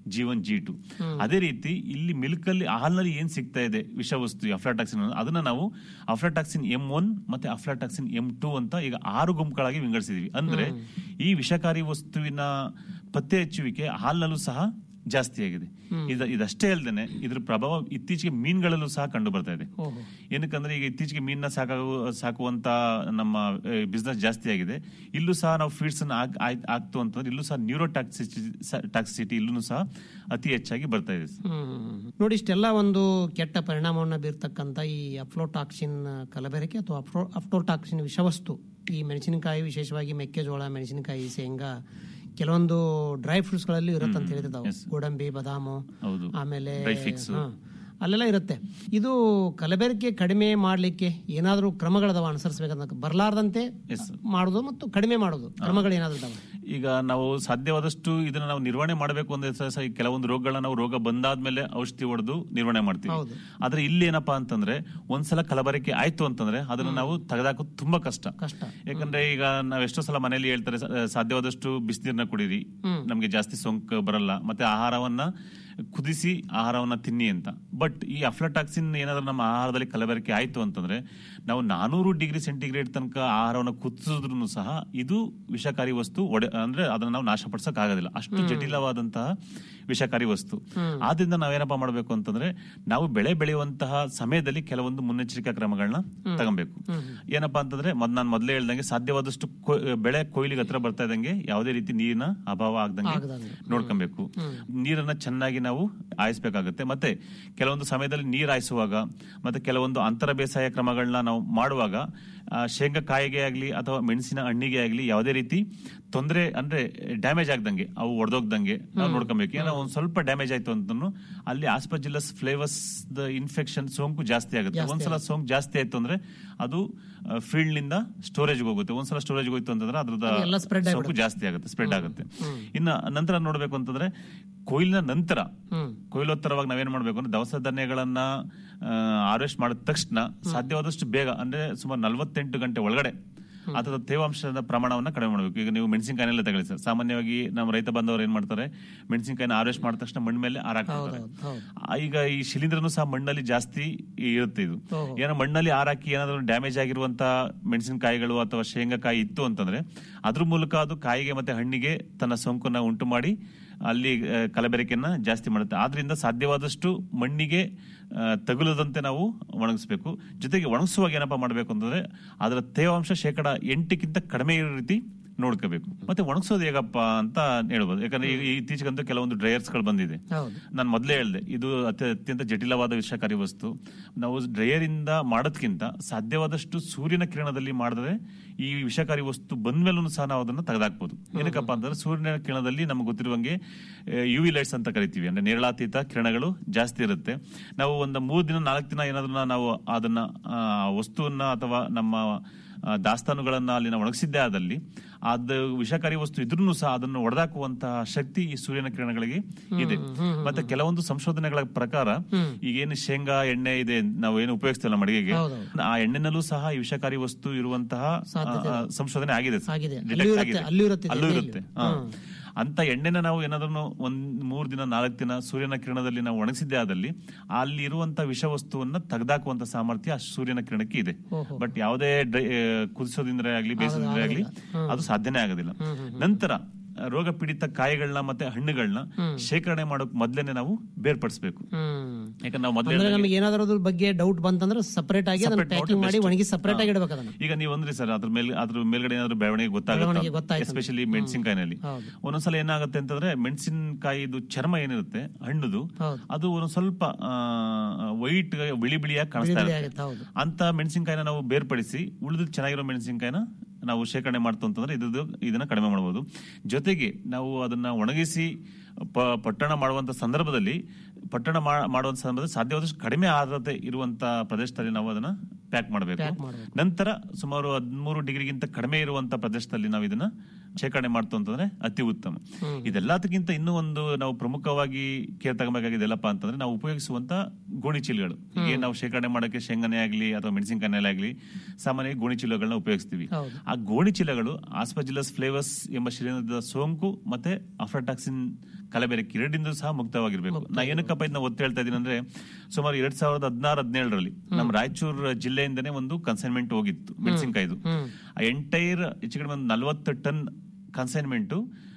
G one G two ಅದೇ ರೀತಿ ಇಲ್ಲಿ ಮಿಲ್ಕ್ ಅಲ್ಲಿ ಹಾಲಿನಲ್ಲಿ ಏನ್ ಸಿಗ್ತಾ ಇದೆ ವಿಷವಸ್ತು ಅಫ್ಲಾಟಾಕ್ಸಿನ್ ಅದನ್ನ ನಾವು ಅಫ್ಲಾಟಾಕ್ಸಿನ್ ಎಂ ಒನ್ ಮತ್ತೆ ಅಫ್ಲಾಟಾಕ್ಸಿನ್ ಎಂ ಟು ಅಂತ ಈಗ ಆರು ಗುಂಪುಗಳಾಗಿ ವಿಂಗಡಿಸಿದೀವಿ ಅಂದ್ರೆ ಈ ವಿಷಕಾರಿ ವಸ್ತುವಿನ ಪತ್ತೆ ಹಚ್ಚುವಿಕೆ ಹಾಲಿನಲ್ಲೂ ಸಹ ಜಾಸ್ತಿ ಆಗಿದೆ ಇದ ಇದಷ್ಟೇ ಅಲ್ಲದೆ ಇದ್ರ ಪ್ರಭಾವ ಇತ್ತೀಚೆಗೆ ಮೀನುಗಳಲ್ಲೂ ಸಹ ಕಂಡು ಬರ್ತಾ ಇದೆ ಓಹೋ ಏನಕ್ಕಂದ್ರೆ ಈಗ ಇತ್ತೀಚೆಗೆ ಮೀನನ್ನ ಸಾಕಾಗು ಸಾಕುವಂತ ನಮ್ಮ ಬಿಸ್ನೆಸ್ ಜಾಸ್ತಿ ಆಗಿದೆ ಇಲ್ಲೂ ಸಹ ನಾವು ಫೀಡ್ಸ್ ಅನ್ನ ಹಾಕ್- ಆಯ್ತ್- ಹಾಕ್ತು ಅಂತಂದ್ರೆ ಇಲ್ಲೂ ಸಹ ನ್ಯೂರೋ ಟಾಕ್ಸಿಟಿ ಇಲ್ಲೂ ಸಹ ಅತಿ ಹೆಚ್ಚಾಗಿ ಬರ್ತಾ ಇದೆ ಹ್ಮ್. ನೋಡಿ ಇಷ್ಟೆಲ್ಲ ಒಂದು ಕೆಟ್ಟ ಪರಿಣಾಮವನ್ನು ಬೀರ್ತಕ್ಕಂಥ ಈ ಅಫ್ಲೋಟಾಕ್ಸಿನ್ ಕಲಬೆರಕೆ ಅಥವಾ ಅಫ್ಲೋ ಅಫ್ಲೋಟಾಕ್ಸಿನ್ ವಿಷವಸ್ತು ಈ ಮೆಣಸಿನಕಾಯಿ ವಿಶೇಷವಾಗಿ ಮೆಕ್ಕೆಜೋಳ ಮೆಣಸಿನಕಾಯಿ ಶೇಂಗಾ ಕೆಲವೊಂದು ಡ್ರೈ ಫ್ರೂಟ್ಸ್ಗಳಲ್ಲಿ ಇರುತ್ತೆ ಅಂತ ಹೇಳಿರ್ತಾವೆ ಗೋಡಂಬಿ ಬದಾಮು ಹೌದು ಆಮೇಲೆ Dry figs. ಹಾ, ಅಲ್ಲೆಲ್ಲ ಇರುತ್ತೆ ಇದು ಕಲಬೆರಕೆ ಕಡಿಮೆ ಮಾಡಲಿಕ್ಕೆ ಏನಾದರೂ ಕ್ರಮಗಳದಾವ ಅನುಸರಿಸಬೇಕಂತ ಬರಲಾರ್ದಂತೆ Yes. ಮಾಡೋದು ಮತ್ತು ಕಡಿಮೆ ಮಾಡೋದು ಕ್ರಮಗಳು ಏನಾದ್ರು ಇದಾವ ಈಗ ನಾವು ಸಾಧ್ಯವಾದಷ್ಟು ಇದನ್ನ ನಾವು ನಿರ್ವಹಣೆ ಮಾಡಬೇಕು ಅಂದ್ರೆ ಸಹ ಸಹ ಈ ಕೆಲವೊಂದು ರೋಗಗಳನ್ನ ನಾವು ರೋಗ ಬಂದಾದ್ಮೇಲೆ ಔಷಧಿ ಹೊಡೆದು ನಿರ್ವಹಣೆ ಮಾಡ್ತೀವಿ ಹೌದು. ಆದ್ರೆ ಇಲ್ಲಿ ಏನಪ್ಪಾ ಅಂತಂದ್ರೆ ಒಂದ್ಸಲ ಕಲಬರಿಕೆ ಆಯ್ತು ಅಂತಂದ್ರೆ ಅದನ್ನ ನಾವು ತೆಗೆದಾಕೋದು ತುಂಬಾ ಕಷ್ಟ ಕಷ್ಟ ಯಾಕಂದ್ರೆ ಈಗ ನಾವ್ ಎಷ್ಟೋ ಸಲ ಮನೆಯಲ್ಲಿ ಹೇಳ್ತಾರೆ ಸಾ- ಸಾಧ್ಯವಾದಷ್ಟು ಬಿಸಿನೀರ್ನ ಕುಡೀರಿ ನಮ್ಗೆ ಜಾಸ್ತಿ ಸೋಂಕು ಬರಲ್ಲ ಮತ್ತೆ ಆಹಾರವನ್ನ ಕುದಿಸಿ ಆಹಾರವನ್ನ ತಿನ್ನಿ ಅಂತ ಬಟ್ ಈ ಅಫ್ಲಟಾಕ್ಸಿನ್ ಏನಾದ್ರೂ ನಮ್ಮ ಆಹಾರದಲ್ಲಿ ಕಲಬೆರಕೆ ಆಯ್ತು ಅಂತಂದ್ರೆ ನಾವು ನಾನೂರು ಡಿಗ್ರಿ ಸೆಂಟಿಗ್ರೇಡ್ ತನಕ ಆಹಾರವನ್ನು ಕುದಿಸಿದ್ರು ಸಹ ಇದು ವಿಷಕಾರಿ ವಸ್ತು ಒಡೆ ಅಂದ್ರೆ ಅದನ್ನ ನಾವು ನಾಶಪಡಿಸಕ್ ಆಗೋದಿಲ್ಲ ಅಷ್ಟು ಜಟಿಲವಾದಂತಹ ವಿಷಕಾರಿ ವಸ್ತು ಆದ್ರಿಂದ ನಾವೇನಪ್ಪಾ ಮಾಡಬೇಕು ಅಂತಂದ್ರೆ ನಾವು ಬೆಳೆ ಬೆಳೆಯುವಂತಹ ಸಮಯದಲ್ಲಿ ಕೆಲವೊಂದು ಮುನ್ನೆಚ್ಚರಿಕಾ ಕ್ರಮಗಳನ್ನ ತಗೊಬೇಕು ಏನಪ್ಪಾ ಅಂತಂದ್ರೆ ಮೊದ್ ನಾನು ಮೊದಲೇ ಹೇಳ್ದಂಗೆ ಸಾಧ್ಯವಾದಷ್ಟು ಕೊ- ಬೆಳೆ ಕೊಯ್ಲಿಗೆ ಹತ್ರ ಬರ್ತಾ ಇದ್ದಂಗೆ ಯಾವುದೇ ರೀತಿ ನೀರಿನ ಅಭಾವ ಆಗ್ದಂಗೆ ಆಗದಂಗೆ. ನೋಡ್ಕೊಬೇಕು ನೀರನ್ನ ಚೆನ್ನಾಗಿ ನಾವು ಆಯಿಸ್ಬೇಕಾಗುತ್ತೆ ಮತ್ತೆ ಕೆಲವೊಂದು ಸಮಯದಲ್ಲಿ ನೀರು ಹಾಯಿಸುವಾಗ ಮತ್ತೆ ಕೆಲವೊಂದು ಅಂತರ ಬೇಸಾಯ ಕ್ರಮಗಳನ್ನ ನಾವು ಮಾಡುವಾಗ ಆ, ಶೇಂಗಾ ಕಾಯಿಗೆ ಆಗ್ಲಿ ಅಥವಾ ಮೆಣಸಿನ ಹಣ್ಣಿಗೆ ಆಗ್ಲಿ ಯಾವುದೇ ರೀತಿ ತೊಂದರೆ ಅಂದ್ರೆ ಡ್ಯಾಮೇಜ್ ಆಗ್ದಂಗೆ ಅವು ಒಡೆದೋಗ್ದಂಗೆ ನಾವು ನೋಡ್ಕೊಬೇಕು ಏನೋ ಒಂದ್ ಸ್ವಲ್ಪ ಡ್ಯಾಮೇಜ್ ಆಯ್ತು ಅಂತಂದ್ರು ಅಲ್ಲಿ ಆಸ್ಪಜಿಲ್ಲಸ್ ಫ್ಲೇವರ್ಸ್ ದ ಇನ್ಫೆಕ್ಷನ್ ಸೋಂಕು ಜಾಸ್ತಿ ಆಗುತ್ತೆ ಒಂದ್ಸಲ ಸೋಂಕು ಜಾಸ್ತಿ ಆಯ್ತು ಅಂದ್ರೆ ಅದು ಫೀಲ್ಡ್ ನಿಂದ ಸ್ಟೋರೇಜ್ ಹೋಗುತ್ತೆ ಒಂದ್ಸಲ ಸ್ಟೋರೇಜ್ ಹೋಯ್ತು ಅಂತಂದ್ರೆ ಎಲ್ಲ spread ಅದ್ರದ್ದು ಸೋಂಕು ಜಾಸ್ತಿ ಆಗುತ್ತೆ ಸ್ಪ್ರೆಡ್ ಆಗುತ್ತೆ ಇನ್ನ ನಂತರ ನೋಡ್ಬೇಕು ಅಂತಂದ್ರೆ ಕೊಯ್ಲಿನ ನಂತರ ಹ್ಮ್ ಕೊಯ್ಲೋತ್ತರವಾಗಿ ನಾವೇನ್ ಮಾಡ್ಬೇಕು ಅಂದ್ರೆ ದವಸ ಧಾನ್ಯಗಳನ್ನ ಹಾರ್ವೆಸ್ಟ್ ಮಾಡಿದ ತಕ್ಷಣ ಸಾಧ್ಯವಾದಷ್ಟು ಬೇಗ ಅಂದ್ರೆ ಸುಮಾರು ನಲವತ್ತೆಂಟು ಗಂಟೆ ಒಳಗಡೆ ಅಥವಾ ತೇವಾಂಶದ ಪ್ರಮಾಣವನ್ನ ಕಡಿಮೆ ಮಾಡಬೇಕು ಈಗ ನೀವು ಮೆಣಸಿನಕಾಯಿನೆಲ್ಲ ತಗೊಳ್ಳಿ ಸರ್ ಸಾಮಾನ್ಯವಾಗಿ ನಮ್ಮ ರೈತ ಬಾಂಧವರು ಏನ್ ಮಾಡ್ತಾರೆ ಮೆಣಸಿನಕಾಯಿನ ಹಾರ್ವೆಸ್ಟ್ ಮಾಡಿದ ತಕ್ಷಣ ಮಣ್ಣ ಮೇಲೆ ಹಾರಾಕ್ತಾರೆ ಹೌದು, ಹೌದು. ಆ, ಈಗ ಈ ಶಿಲೀಂಧ್ರನು ಸಹ ಮಣ್ಣಲ್ಲಿ ಜಾಸ್ತಿ ಇರುತ್ತೆ ಇದು ಓಹೋ. ಏನೋ ಮಣ್ಣಲ್ಲಿ ಹಾರಾಕಿ ಏನಾದ್ರು ಡ್ಯಾಮೇಜ್ ಆಗಿರುವಂತ ಮೆಣಸಿನಕಾಯಿಗಳು ಅಥವಾ ಶೇಂಗಾಕಾಯಿ ಇತ್ತು ಅಂತಂದ್ರೆ ಅದ್ರ ಮೂಲಕ ಅದು ಕಾಯಿಗೆ ಮತ್ತೆ ಹಣ್ಣಿಗೆ ತನ್ನ ಸೋಂಕನ್ನ ಉಂಟು ಮಾಡಿ ಅಲ್ಲಿ ಆ, ಕಲಬೆರಕೆಯನ್ನ ಜಾಸ್ತಿ ಮಾಡುತ್ತೆ ಆದ್ರಿಂದ ಸಾಧ್ಯವಾದಷ್ಟು ಮಣ್ಣಿಗೆ ಆ, ತಗುಲದಂತೆ ನಾವು ಒಣಗಿಸ್ಬೇಕು ಜೊತೆಗೆ ಒಣಗಿಸುವಾಗ ಏನಪ್ಪಾ ಮಾಡಬೇಕು ಅಂತಂದ್ರೆ ಅದರ ತೇವಾಂಶ ಶೇಕಡ ಎಂಟಕ್ಕಿಂತ ಕಡಿಮೆ ಇರೋ ರೀತಿ ನೋಡ್ಕೋಬೇಕು ಮತ್ತೆ ಒಣಗಿಸೋದು ಹೇಗಪ್ಪ ಅಂತ ಹೇಳ್ಬೋದು ಯಾಕಂದ್ರೆ ಈಗ ಇತ್ತೀಚೆಗಂತೂ ಕೆಲವೊಂದು ಡ್ರೈಯರ್ಸ್ ಗಳು ಬಂದಿದೆ ಹೌದು ನಾನು ಮೊದಲೇ ಹೇಳಿದೆ ಇದು ಅತ್ಯ ಅತ್ಯಂತ ಜಟಿಲವಾದ ವಿಷಕಾರಿ ವಸ್ತು ನಾವು ಡ್ರೈಯರ್ ಇಂದ ಮಾಡೋದಕ್ಕಿಂತ ಸಾಧ್ಯವಾದಷ್ಟು ಸೂರ್ಯನ ಕಿರಣದಲ್ಲಿ ಮಾಡಿದ್ರೆ ಈ ವಿಷಕಾರಿ ವಸ್ತು ಬಂದ್ಮೇಲೂ ಸಹ ನಾವು ಅದನ್ನ ತೆಗೆದಾಕ್ಬೋದು ಏನಕ್ಕಪ್ಪ ಅಂತಂದ್ರೆ ಸೂರ್ಯನ ಕಿರಣದಲ್ಲಿ ನಮ್ಗೆ ಗೊತ್ತಿರುವಂಗೆ ಯು ವಿ ಲೈಟ್ಸ್ ಅಂತ ಕರಿತೀವಿ ಅಂದ್ರೆ ನೇರಳಾತೀತ ಕಿರಣಗಳು ಜಾಸ್ತಿ ಇರುತ್ತೆ ನಾವು ಒಂದು ಮೂರ್ ದಿನ ನಾಲ್ಕು ದಿನ ಏನಾದ್ರೂ ನಾವು ಅದನ್ನ ಆ, ವಸ್ತುವನ್ನ ಅಥವಾ ನಮ್ಮ ಆ, ದಾಸ್ತಾನುಗಳನ್ನ ಅಲ್ಲಿ ನಾವು ಒಣಗಿಸಿದ್ದೇ ಆದಲ್ಲಿ ಅದು ವಿಷಕಾರಿ ವಸ್ತು ಇದ್ರೂ ಸಹ ಅದನ್ನು ಒಡೆದಾಕುವಂತಹ ಶಕ್ತಿ ಈ ಸೂರ್ಯನ ಕಿರಣಗಳಿಗೆ ಇದೆ ಮತ್ತೆ ಕೆಲವೊಂದು ಸಂಶೋಧನೆಗಳ ಪ್ರಕಾರ ಈಗೇನು ಶೇಂಗಾ ಎಣ್ಣೆ ಇದೆ ನಾವು ಏನು ಉಪಯೋಗಿಸ್ತಿಲ್ಲ ನಮ್ಮ ಅಡಿಗೆಗೆ ಹೌದೌದು. ಆ ಎಣ್ಣೆನಲ್ಲೂ ಸಹ ಈ ವಿಷಕಾರಿ ವಸ್ತು ಇರುವಂತಹ ಸಾಧ್ಯತೆ ಆ, ಸಂಶೋಧನೆ ಆಗಿದೆ ಸರ್. ಆಗಿದೆ. Detect ಅಲ್ಲೂ ಇರುತ್ತೆ, ಆಗಿದೆ. ಅಲ್ಲೂ ಇರುತ್ತೆ ಅಲ್ಲೂ ಎಣ್ಣೆಯಲ್ಲಿ. ಇರುತ್ತೆ ಹಾ. ಅಂತ ಎಣ್ಣೆನ ನಾವು ಏನಾದ್ರೂ ಒಂದ್ ಮೂರ್ ದಿನ ನಾಲ್ಕು ದಿನ ಸೂರ್ಯನ ಕಿರಣದಲ್ಲಿ ನಾವು ಒಣಗಿಸಿದ್ದೇ ಆದಲ್ಲಿ ಅಲ್ಲಿ ಇರುವಂತ ವಿಷವಸ್ತುವನ್ನ ತೆಗೆದಾಕುವಂತ ಸಾಮರ್ಥ್ಯ ಆ ಸೂರ್ಯನ ಕಿರಣಕ್ಕೆ ಇದೆ ಓಹೋ. ಬಟ್ ಯಾವುದೇ ಡ್ರೈ- ಆ, ಕುದಿಸೋದಿಂದ್ರೆ ಆಗ್ಲಿ ಬೇಯಿಸೋದಿಂದ್ರೆ ಆಗ್ಲಿ ಅದು ಸಾಧ್ಯನೇ ಆಗೋದಿಲ್ಲ ನಂತರ ಆ, ರೋಗ ಪೀಡಿತ ಕಾಯಿಗಳನ್ನ ಮತ್ತೆ ಹಣ್ಣುಗಳನ್ನ ಶೇಖರಣೆ ಮಾಡೋಕ್ ಮೊದ್ಲೇನೆ ನಾವು ಬೇರ್ಪಡಿಸಬೇಕು ಹ್ಮ್ ಯಾಕಂದ್ರೆ ನಾವು ಮೊದ್ಲೇ ಅಂದ್ರೆ ನಮಗೆ ಏನಾದ್ರೂ ಅದ್ರ ಬಗ್ಗೆ ಡೌಟ್ ಬಂತಂದ್ರೆ ಸಪರೇಟ್ ಆಗಿ ಅದನ್ನ Separate ಪ್ಯಾಕಿಂಗ್ ಮಾಡಿ ಮಾಡಿ best. ಒಣಗಿ ಸಪರೇಟ್ ಆಗಿ ಇಡಬೇಕು ಅದನ್ನ ಈಗ ನೀವು ಅಂದ್ರಿ ಸರ್ ಅದ್ರ ಮೇಲೆ ಅದ್ರ ಮೇಲ್ಗಡೆ ಏನಾದ್ರು ಬೆಳವಣಿಗೆ ಬೆಳವಣಿಗೆ ಗೊತ್ತಾಗುತ್ತೆ ಗೊತ್ತಾಯ್ತು. ಎಸ್ಪೆಷಲಿ ಮೆಣಸಿನಕಾಯಿನಲ್ಲಿ ಹೌದು. ಒಂದೊಂದ್ಸಲ ಏನಾಗುತ್ತೆ ಅಂತಂದ್ರೆ ಮೆಣಸಿನಕಾಯಿದು ಚರ್ಮ ಏನಿರುತ್ತೆ ಹಣ್ಣುದು ಹೌದು. ಅದು ಒಂದೊಂದ್ ಸ್ವಲ್ಪ ವೈಟ್ ಬಿಳಿ ಬಿಳಿಯಾಗಿ ಕಾಣಿಸ್ತಾ ಬಿಳಿ ಇರುತ್ತೆ ಆಗುತ್ತೆ, ಹೌದು. ಅಂತ ಮೆಣಸಿನಕಾಯಿನ ನಾವು ಬೇರ್ಪಡಿಸಿ ಉಳಿದು ಚೆನ್ನಾಗಿರೋ ಮೆಣಸಿನಕಾಯಿನ ನಾವು ಶೇಖರಣೆ ಮಾಡ್ತು ಅಂತಂದ್ರೆ ಇದು ಇದನ್ನ ಕಡಿಮೆ ಮಾಡಬಹುದು ಜೊತೆಗೆ ನಾವು ಅದನ್ನ ಒಣಗಿಸಿ ಪ- ಪಟ್ಟಣ ಮಾಡುವಂತ ಸಂದರ್ಭದಲ್ಲಿ ಪಟ್ಟಣ ಮಾ- ಮಾಡುವಂತ ಸಂದರ್ಭದಲ್ಲಿ ಸಾಧ್ಯವಾದಷ್ಟು ಕಡಿಮೆ ಆರ್ದ್ರತೆ ಇರುವಂತ ಪ್ರದೇಶದಲ್ಲಿ ನಾವು ಅದನ್ನ ಪ್ಯಾಕ್ ಮಾಡಬೇಕು Pack ಮಾಡ್ಬೇಕು. ನಂತರ ಸುಮಾರು ಹದಿಮೂರು ಡಿಗ್ರಿಗಿಂತ ಕಡಿಮೆ ಇರುವಂತ ಪ್ರದೇಶದಲ್ಲಿ ನಾವು ಇದನ್ನ ಶೇಖರಣೆ ಮಾಡ್ತು ಅಂತಂದ್ರೆ ಅತಿ ಉತ್ತಮ ಇದೆಲ್ಲದಕ್ಕಿಂತ ಇನ್ನೂ ಒಂದು ನಾವು ಪ್ರಮುಖವಾಗಿ ಕೇರ್ ತಗೋಬೇಕಾಗಿದೆ ಎಲ್ಲಪ್ಪ ಅಂತಂದ್ರೆ ನಾವು ಉಪಯೋಗಿಸುವಂತ ಗೋಣಿ ಚೀಲಗಳು ಈಗ ನಾವು ಶೇಖರಣೆ ಮಾಡಕ್ಕೆ ಶೇಂಗನೆ ಆಗ್ಲಿ ಅಥವಾ ಮೆಣಸಿನಕಾಯಿ ಆಗ್ಲಿ ಸಾಮಾನ್ಯವಾಗಿ ಗೋಣಿ ಚೀಲಗಳನ್ನ ಉಪಯೋಗಿಸ್ತೀವಿ ಹೌದು. ಆ ಗೋಣಿ ಚೀಲಗಳು ಆಸ್ಪಜಿಲಸ್ ಫ್ಲೇವರ್ಸ್ ಎಂಬ ಶಿಲೀಂಧ್ರದ ಸೋಂಕು ಮತ್ತೆ ಅಫ್ಲಾಟಾಕ್ಸಿನ್ ಕಲಬೆರಕೆ ಎರಡಿಂದ ಸಹ ಮುಕ್ತವಾಗಿರ್ಬೇಕು ನಾ ಏನಕ್ಕಪ್ಪ ಇದನ್ನ ಒತ್ತು ಹೇಳ್ತಾ ಇದೀನಿ ಅಂದ್ರೆ ಸುಮಾರು ಎರಡ್ ಸಾವಿರದ ಹದಿನಾರು ಹದಿನೇಳರಲ್ಲಿ ನಮ್ಮ ರಾಯಚೂರು ಜಿಲ್ಲೆಯಿಂದನೇ ಒಂದು ಕನ್ಸೈನ್ಮೆಂಟ್ ಹೋಗಿತ್ತು ಮೆಣಸಿನಕಾಯ್ದು ಆ ಎಂಟೈರ್ ಹೆಚ್ಚು ಕಡಿಮೆ ಒಂದು ನಲವತ್ತು ಟನ್ ಕನ್ಸೈನ್ಮೆಂಟ್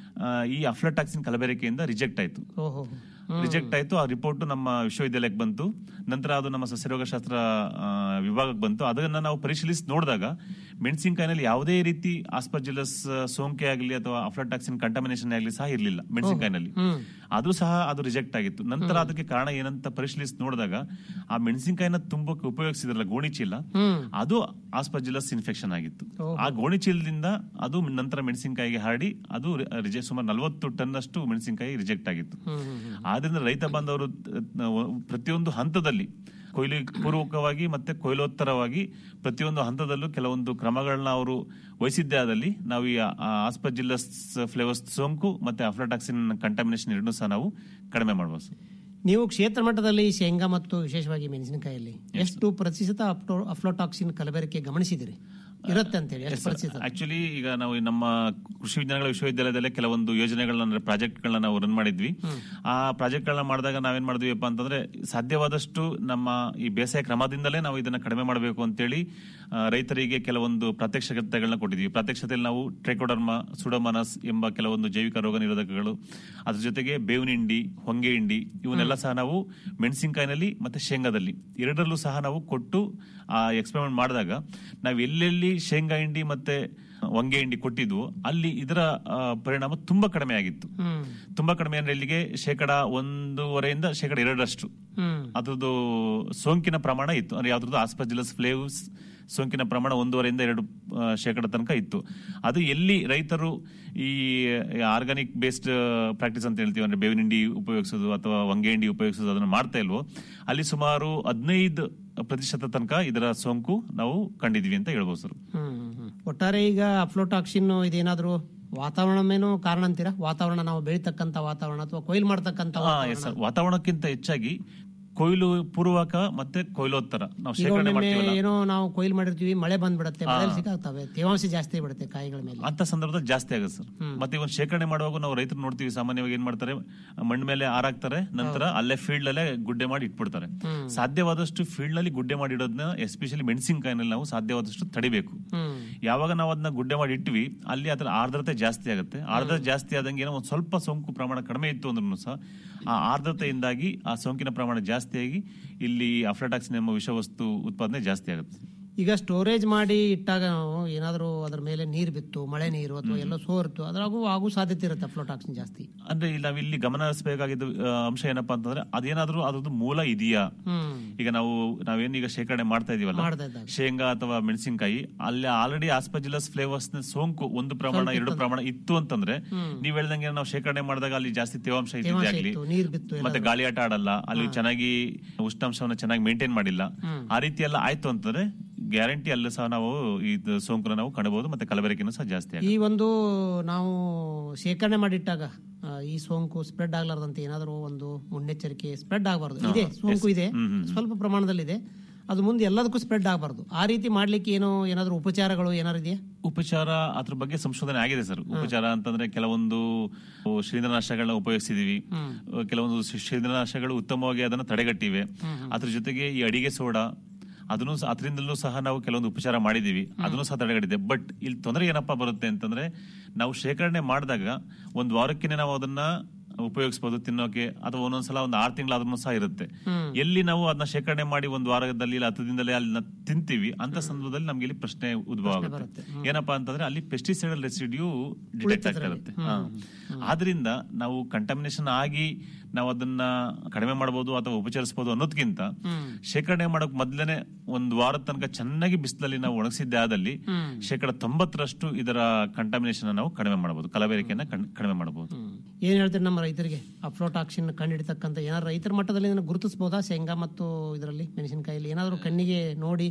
ಈ ಅಫ್ಲಾಟಾಕ್ಸಿನ್ ಕಲಬೆರಕೆಯಿಂದ ರಿಜೆಕ್ಟ್ ಆಯ್ತು ಓಹೋ ರಿಜೆಕ್ಟ್ ಆಯ್ತು ಆ ರಿಪೋರ್ಟ್ ನಮ್ಮ ವಿಶ್ವವಿದ್ಯಾಲಯಕ್ಕೆ ಬಂತು ನಂತರ ಅದು ನಮ್ಮ ಸಸ್ಯರೋಗಶಾಸ್ತ್ರ ಆ, ವಿಭಾಗಕ್ಕೆ ಬಂತು ಅದನ್ನ ನಾವು ಪರಿಶೀಲಿಸಿ ನೋಡಿದಾಗ ಮೆಣಸಿನಕಾಯಿನಲ್ಲಿ ಯಾವುದೇ ರೀತಿ ಆಸ್ಪಜಿಲಸ್ ಸೋಂಕೆ ಆಗಲಿ ಅಥವಾ ಅಫ್ಲಾಟಾಕ್ಸಿನ್ ಕಂಟಮಿನೇಷನ್ ಆಗಲಿ ಸಹ ಇರಲಿಲ್ಲ ಮೆಣಸಿನಕಾಯಿನಲ್ಲಿ ಅದು ಸಹ ಅದು ರಿಜೆಕ್ಟ್ ಆಗಿತ್ತು ನಂತರ ಅದಕ್ಕೆ ಕಾರಣ ಏನಂತ ಪರಿಶೀಲಿಸಿ ನೋಡಿದಾಗ ಆ ಮೆಣಸಿನಕಾಯಿನ ತುಂಬಕ್ಕೆ ಉಪಯೋಗಿಸಿದ್ರಲ್ಲ ಗೋಣಿ ಚೀಲ ಅದು ಆಸ್ಪಜಿಲಸ್ ಇನ್ಫೆಕ್ಷನ್ ಆಗಿತ್ತು ಆ ಗೋಣಿ ಚೀಲದಿಂದ ಅದು ನಂತರ ಮೆಣಸಿನಕಾಯಿಗೆ ಹರಡಿ ಅದು ರಿಜೆ ಸುಮಾರು ನಲವತ್ತು ಟನ್ ಅಷ್ಟು ಮೆಣಸಿನಕಾಯಿ ರಿಜೆಕ್ಟ್ ಆಗಿತ್ತು ಆದ್ರಿಂದ ರೈತ ಬಾಂಧವರು ಅಹ್, ಪ್ರತಿಯೊಂದು ಹಂತದಲ್ಲಿ ಕೊಯ್ಲು ಪೂರ್ವಕವಾಗಿ ಮತ್ತೆ ಕೊಯ್ಲೋತ್ತರವಾಗಿ ಪ್ರತಿಯೊಂದು ಹಂತದಲ್ಲೂ ಕೆಲವೊಂದು ಕ್ರಮಗಳನ್ನ ಅವರು ವಹಿಸಿದ್ದೇ ಆದಲ್ಲಿ ನಾವು ಈ ಆಸ್ಪಜಿಲ್ಲಸ್ ಫ್ಲೇವರ್ಸ್ ಸೋಂಕು ಮತ್ತೆ ಅಫ್ಲಾಟಾಕ್ಸಿನ್ ಕಂಟಾಮಿನೇಷನ್ ಎರಡನ್ನೂ ಸಹ ನಾವು ಕಡಿಮೆ ಮಾಡಬಹುದು ನೀವು ಕ್ಷೇತ್ರ ಮಟ್ಟದಲ್ಲಿ ಶೇಂಗಾ ಮತ್ತು ವಿಶೇಷವಾಗಿ ಮೆಣಸಿನಕಾಯಲ್ಲಿ ಎಷ್ಟು ಪ್ರತಿಶತ ಅಪ್ಟೋ ಅಫ್ಲೋಟಾಕ್ಸಿನ್ ಕಲಬೆರಕೆ ಗಮನಿಸಿದಿರಿ ಇರುತ್ತೆ ಅಂತೇಳಿ ಎಷ್ಟು ಪ್ರತಿಶತ ಆಕ್ಚುಲಿ ಈಗ ನಾವು ಈ ನಮ್ಮ ಕೃಷಿ ವಿಜ್ಞಾನಗಳ ವಿಶ್ವವಿದ್ಯಾಲಯದಲ್ಲೇ ಕೆಲವೊಂದು ಯೋಜನೆಗಳನ್ನ ಪ್ರಾಜೆಕ್ಟ್ ಗಳನ್ನ ನಾವು ರನ್ ಮಾಡಿದ್ವಿ ಆ ಪ್ರಾಜೆಕ್ಟ್ ಗಳನ್ನ ಮಾಡಿದಾಗ ನಾವೇನ್ ಮಾಡಿದ್ವಿಪ್ಪ ಅಂತಂದ್ರೆ ಸಾಧ್ಯವಾದಷ್ಟು ನಮ್ಮ ಈ ಬೇಸಾಯ ಕ್ರಮದಿಂದಲೇ ನಾವು ಇದನ್ನ ಕಡಿಮೆ ಮಾಡಬೇಕು ಅಂತೇಳಿ ಆ, ರೈತರಿಗೆ ಕೆಲವೊಂದು ಪ್ರಾತ್ಯಕ್ಷಿಕತೆಗಳನ್ನ ಕೊಟ್ಟಿದ್ವಿ ಪ್ರಾತ್ಯಕ್ಷತೆಯಲ್ಲಿ ನಾವು ಟ್ರೆಕೋಡರ್ಮ ಸುಡೋಮನಸ್ ಎಂಬ ಕೆಲವೊಂದು ಜೈವಿಕ ರೋಗ ನಿರೋಧಕಗಳು ಅದ್ರ ಜೊತೆಗೆ ಬೇವಿನ ಹಿಂಡಿ ಹೊಂಗೆ ಹಿಂಡಿ ಇವನ್ನೆಲ್ಲ ಸಹ ನಾವು ಮೆಣಸಿನಕಾಯಿನಲ್ಲಿ ಮತ್ತೆ ಶೇಂಗಾದಲ್ಲಿ ಎರಡರಲ್ಲೂ ಸಹ ನಾವು ಕೊಟ್ಟು ಆ ಎಕ್ಸ್ಪೆರಿಮೆಂಟ್ ಮಾಡಿದಾಗ ನಾವು ಎಲ್ಲೆಲ್ಲಿ ಶೇಂಗಾ ಹಿಂಡಿ ಮತ್ತೆ ಹೊಂಗೆ ಹಿಂಡಿ ಕೊಟ್ಟಿದ್ವು ಅಲ್ಲಿ ಇದರ ಆ, ಪರಿಣಾಮ ತುಂಬಾ ಕಡಿಮೆ ಆಗಿತ್ತು ತುಂಬಾ ಕಡಿಮೆ ಅಂದ್ರೆ ಇಲ್ಲಿಗೆ ಶೇಕಡ ಒಂದೂವರೆಯಿಂದ ಶೇಕಡ ಎರಡರಷ್ಟು ಅದ್ರದ್ದು ಸೋಂಕಿನ ಪ್ರಮಾಣ ಇತ್ತು ಅಂದ್ರೆ ಯಾವ್ದ್ರದ್ದು ಆಸ್ಪಜಿಲಸ್ ಫ್ಲೇವ್ಸ್ ಸೋಂಕಿನ ಪ್ರಮಾಣ ಒಂದೂವರೆಯಿಂದ ಎರಡು ಆ, ಶೇಕಡ ತನಕ ಇತ್ತು ಅದು ಎಲ್ಲಿ ರೈತರು ಈ ಆರ್ಗಾನಿಕ್ ಬೇಸ್ಡ್ ಪ್ರಾಕ್ಟೀಸ್ ಅಂತ ಹೇಳ್ತೀವಿ ಅಂದ್ರೆ ಬೇವಿನ ಹಿಂಡಿ ಉಪಯೋಗಿಸೋದು ಅಥವಾ ಹೊಂಗೆ ಹಿಂಡಿ ಉಪಯೋಗಿಸೋದು ಅದನ್ನ ಮಾಡ್ತಾ ಇಲ್ವೋ ಅಲ್ಲಿ ಸುಮಾರು ಹದಿನೈದು ಪ್ರತಿಶತ ತನಕ ಇದರ ಸೋಂಕು ನಾವು ಕಂಡಿದ್ವಿ ಅಂತ ಹೇಳ್ಬೋದು ಸರ್ ಹ್ಮ್, ಹ್ಮ್, ಹ್ಮ್. ಒಟ್ಟಾರೆ ಈಗ ಅಫ್ಲೋಟಾಕ್ಸಿನ್ ಇದೇನಾದ್ರೂ ವಾತಾವರಣಮೇನೋ ಕಾರಣ ಅಂತೀರಾ ವಾತಾವರಣ ನಾವು ಬೆಳಿತಕ್ಕಂತ ವಾತಾವರಣ ಅಥವಾ ಕೊಯ್ಲು ಮಾಡ್ತಕ್ಕಂತ ಹಾ, yes sir. ವಾತಾವರಣಕ್ಕಿಂತ ಹೆಚ್ಚಾಗಿ ಕೊಯ್ಲು ಪೂರ್ವಕ ಮತ್ತೆ ಕೊಯ್ಲೋತ್ತರ ನಾವು ಈಗ ಶೇಖರಣೆ ಒಮ್ಮೊಮ್ಮೆ ಮಾಡ್ತೀವಲ್ಲ ಏನೋ ನಾವು ಕೊಯ್ಲು ಮಾಡಿರ್ತೀವಿ ಮಳೆ ಬಂದ್ಬಿಡುತ್ತೆ ಮಳೆ ಸಿಕ್ಕಾಗ್ತವೆ ತೇವಾಂಶ ಜಾಸ್ತಿ ಬಿಡುತ್ತೆ ಕಾಯಿಗಳ ಮೇಲೆ ಅಂತ ಸಂದರ್ಭದಲ್ಲಿ ಜಾಸ್ತಿ ಆಗುತ್ತೆ ಸರ್ ಮತ್ತೆ ಇವನ್ ಶೇಖರಣೆ ಮಾಡುವಾಗ ನಾವು ರೈತರು ನೋಡ್ತೀವಿ ಸಾಮಾನ್ಯವಾಗಿ ಏನ್ ಮಾಡ್ತಾರೆ ಮಣ್ಣು ಮೇಲೆ ಆರಾಕ್ತಾರೆ ನಂತರ ಅಲ್ಲೇ ಫೀಲ್ಡ್ ಅಲ್ಲೇ ಗುಡ್ಡೆ ಮಾಡಿ ಇಟ್ಬಿಡ್ತಾರೆ ಸಾಧ್ಯವಾದಷ್ಟು ಫೀಲ್ಡ್ ನಲ್ಲಿ ಗುಡ್ಡೆ ಮಾಡಿ ಇಡೋದನ್ನ ಎಸ್ಪೆಷಲಿ ಮೆಣಸಿನಕಾಯಿನಲ್ಲಿ ನಾವು ಸಾಧ್ಯವಾದಷ್ಟು ತಡಿಬೇಕು ಯಾವಾಗ ನಾವು ಅದನ್ನ ಗುಡ್ಡೆ ಮಾಡಿ ಇಟ್ವಿ ಅಲ್ಲಿ ಅದರ ಆರ್ದ್ರತೆ ಜಾಸ್ತಿ ಆಗುತ್ತೆ ಆರ್ದ್ರತೆ ಜಾಸ್ತಿ ಆದಂಗೆ ಏನೋ ಒಂದ್ ಸ್ವಲ್ಪ ಸೋಂಕು ಪ್ರಮಾಣ ಕಡಿಮೆ ಇತ್ತು ಅಂದ್ರೂ ಸಹ ಆ ಆರ್ದ್ರತೆಯಿಂದಾಗಿ ಆ ಸೋಂಕಿನ ಪ್ರಮಾಣ ಜಾಸ್ತಿಯಾಗಿ ಇಲ್ಲಿ ಅಫ್ಲಾಟಾಕ್ಸಿನ್ ಎಂಬ ವಿಷವಸ್ತು ಉತ್ಪಾದನೆ ಜಾಸ್ತಿ ಆಗುತ್ತೆ ಈಗ ಸ್ಟೋರೇಜ್ ಮಾಡಿ ಇಟ್ಟಾಗ ನಾವು ಏನಾದ್ರೂ ಅದ್ರ ಮೇಲೆ ನೀರು ಬಿತ್ತು ಮಳೆ ನೀರು ಅಥವಾ ಎಲ್ಲೋ ಸೋರ್ತು ಅದ್ರಾಗೂ ಆಗೋ ಸಾಧ್ಯತೆ ಇರುತ್ತೆ ಅಫ್ಲೋಟಾಕ್ಸಿನ್ ಜಾಸ್ತಿ ಅಂದ್ರೆ ಇಲ್ಲಿ ನಾವ್ ಇಲ್ಲಿ ಗಮನ ಹರಿಸಬೇಕಾಗಿದ್ದ ಆ, ಅಂಶ ಏನಪ್ಪಾ ಅಂತಂದ್ರೆ ಅದೇನಾದ್ರೂ ಅದ್ರದ್ದು ಮೂಲ ಇದೆಯಾ ಹ್ಮ್ ಈಗ ನಾವು ನಾವೇನೀಗ ಶೇಖರಣೆ ಮಾಡ್ತಾ ಇದೀವಲ್ಲ ಮಾಡ್ತಾ ಇದ್ದಾಗ ಶೇಂಗಾ ಅಥವಾ ಮೆಣಸಿನಕಾಯಿ ಅಲ್ಲಿ ಆಲ್ರೆಡಿ ಆಸ್ಪಜಿಲಸ್ ಫ್ಲೇವರ್ಸ್ ನ ಸೋಂಕು ಒಂದು ಪ್ರಮಾಣ ಎರಡು ಪ್ರಮಾಣ ಇತ್ತು ಅಂತಂದ್ರೆ ನೀವ್ ಹೇಳ್ದಂಗೆ ನಾವು ಶೇಖರಣೆ ಮಾಡಿದಾಗ ಅಲ್ಲಿ ಜಾಸ್ತಿ ತೇವಾಂಶ ಇದ್ದಿದ್ದೇ ಆಗ್ಲಿ ಇತ್ತು ನೀರು ಬಿತ್ತು ಮತ್ತೆ ಗಾಳಿ ಆಟ ಆಡಲ್ಲ ಅಲ್ಲಿ ಚೆನ್ನಾಗಿ ಉಷ್ಣಾಂಶವನ್ನ ಚೆನ್ನಾಗಿ ಮೇಂಟೈನ್ ಮಾಡಿಲ್ಲ ಆ ರೀತಿ ಎಲ್ಲ ಆಯ್ತು ಅಂತಂದ್ರೆ ಗ್ಯಾರಂಟಿ ಅಲ್ಲೂ ಸಹ ನಾವು ಈ ಸೋಂಕುನ ನಾವು ಕಾಣಬಹುದು ಮತ್ತೆ ಕಲಬೆರಕೆನೂ ಸಹ ಜಾಸ್ತಿ ಆಗುತ್ತೆ ಈ ಒಂದು ನಾವು ಶೇಖರಣೆ ಮಾಡಿಟ್ಟಾಗ ಆ, ಈ ಸೋಂಕು ಸ್ಪ್ರೆಡ್ ಆಗ್ಲಾರ್ದಂತೆ ಏನಾದರೂ ಒಂದು ಮುನ್ನೆಚ್ಚರಿಕೆ ಸ್ಪ್ರೆಡ್ ಆಗಬಾರ್ದು ಇದೆ ಸೋಂಕು ಇದೆ ಸ್ವಲ್ಪ ಪ್ರಮಾಣದಲ್ಲಿ ಇದೆ ಅದು ಮುಂದೆ ಎಲ್ಲದಕ್ಕೂ ಸ್ಪ್ರೆಡ್ ಆಗಬಾರ್ದು ಆ ರೀತಿ ಮಾಡ್ಲಿಕ್ಕೆ ಏನೋ ಏನಾದರೂ ಉಪಚಾರಗಳು ಏನಾರು ಇದೆಯಾ ಉಪಚಾರ ಅದ್ರ ಬಗ್ಗೆ ಸಂಶೋಧನೆ ಆಗಿದೆ ಸರ್ ಉಪಚಾರ ಅಂತಂದ್ರೆ ಕೆಲವೊಂದು ಶಿಲೀಂಧ್ರನಾಶಗಳನ್ನ ಉಪಯೋಗಿಸಿದೀವಿ ಕೆಲವೊಂದು ಶಿ- ಶಿಲೀಂಧ್ರನಾಶಗಳು ಉತ್ತಮವಾಗಿ ಅದನ್ನ ತಡೆಗಟ್ಟಿವೆ ಅದ್ರ ಜೊತೆಗೆ ಈ ಅಡಿಗೆ ಸೋಡಾ ಅದನ್ನು ಸಹ- ಅದರಿಂದಲೂ ಸಹ ನಾವು ಕೆಲವೊಂದು ಉಪಚಾರ ಮಾಡಿದೀವಿ ಅದನ್ನು ಸಹ ತಡೆಗಟ್ಟಿದೆ ಬಟ್ ಇಲ್ಲಿ ತೊಂದರೆ ಏನಪ್ಪಾ ಬರುತ್ತೆ ಅಂತಂದ್ರೆ ನಾವು ಶೇಖರಣೆ ಮಾಡಿದಾಗ ಒಂದ್ ವಾರಕ್ಕೆ ನಾವು ಅದನ್ನ ಉಪಯೋಗಿಸಬಹುದು ತಿನ್ನೋಕೆ ಅಥವಾ ಒಂದೊಂದ್ಸಲ ಒಂದು ಆರು ತಿಂಗಳಾದ್ರೂ ಸಹ ಇರುತ್ತೆ ಎಲ್ಲಿ ನಾವು ಅದನ್ನ ಶೇಖರಣೆ ಮಾಡಿ ಒಂದು ವಾರದಲ್ಲಿ ಇಲ್ಲ ಹತ್ತು ದಿನದಲ್ಲಿ ಅಲ್ಲಿ ತಿಂತೀವಿ ಅಂತ ಸಂದರ್ಭದಲ್ಲಿ ನಮ್ಗೆ ಇಲ್ಲಿ ಪ್ರಶ್ನೆ ಉದ್ಭವ ಆಗುತ್ತೆ ಏನಪ್ಪಾ ಅಂತಂದ್ರೆ ಅಲ್ಲಿ ಪೆಸ್ಟಿಸೈಡಲ್ ರೆಸಿಡ್ಯೂ ಡಿಟೆಕ್ಟ್ ಆಗ್ತಾ ಇರುತ್ತೆ ಹಾ. ಆದ್ರಿಂದ ನಾವು ಕಂಟಾಮಿನೇಷನ್ ಆಗಿ ನಾವು ಅದನ್ನ ಕಡಿಮೆ ಮಾಡಬಹುದು ಅಥವಾ ಉಪಚರಿಸಬಹುದು ಅನ್ನೋದಕ್ಕಿಂತ ಶೇಖರಣೆ ಮಾಡಕ್ ಮೊದ್ಲೇನೆ ಒಂದ್ ವಾರದ ತನಕ ಚೆನ್ನಾಗಿ ಬಿಸಿಲಲ್ಲಿ ನಾವು ಒಣಗಿಸಿದ್ದೆ ಆದಲ್ಲಿ ಶೇಕಡ ತೊಂಬತ್ತರಷ್ಟು ಇದರ ಕಂಟಾಮಿನೇಷನ್ ನಾವು ಕಡಿಮೆ ಮಾಡಬಹುದು ಕಲಬೆರಕೆಯನ್ನ ಕಣ್- ಕಡಿಮೆ ಮಾಡಬಹುದು ಏನ್ ಹೇಳ್ತೀರಿ ನಮ್ಮ ರೈತರಿಗೆ ಅಫ್ಲೋಟಾಕ್ಸಿನ್ ಕಂಡಿಡ್ತಕ್ಕಂಥ ಏನಾದ್ರು ರೈತರ ಮಟ್ಟದಲ್ಲಿ ಇದನ್ನ ಗುರುತಿಸಬಹುದಾ ಶೇಂಗಾ ಮತ್ತು ಇದರಲ್ಲಿ ಮೆಣಸಿನಕಾಯಲ್ಲಿ ಏನಾದರೂ ಕಣ್ಣಿಗೆ ನೋಡಿ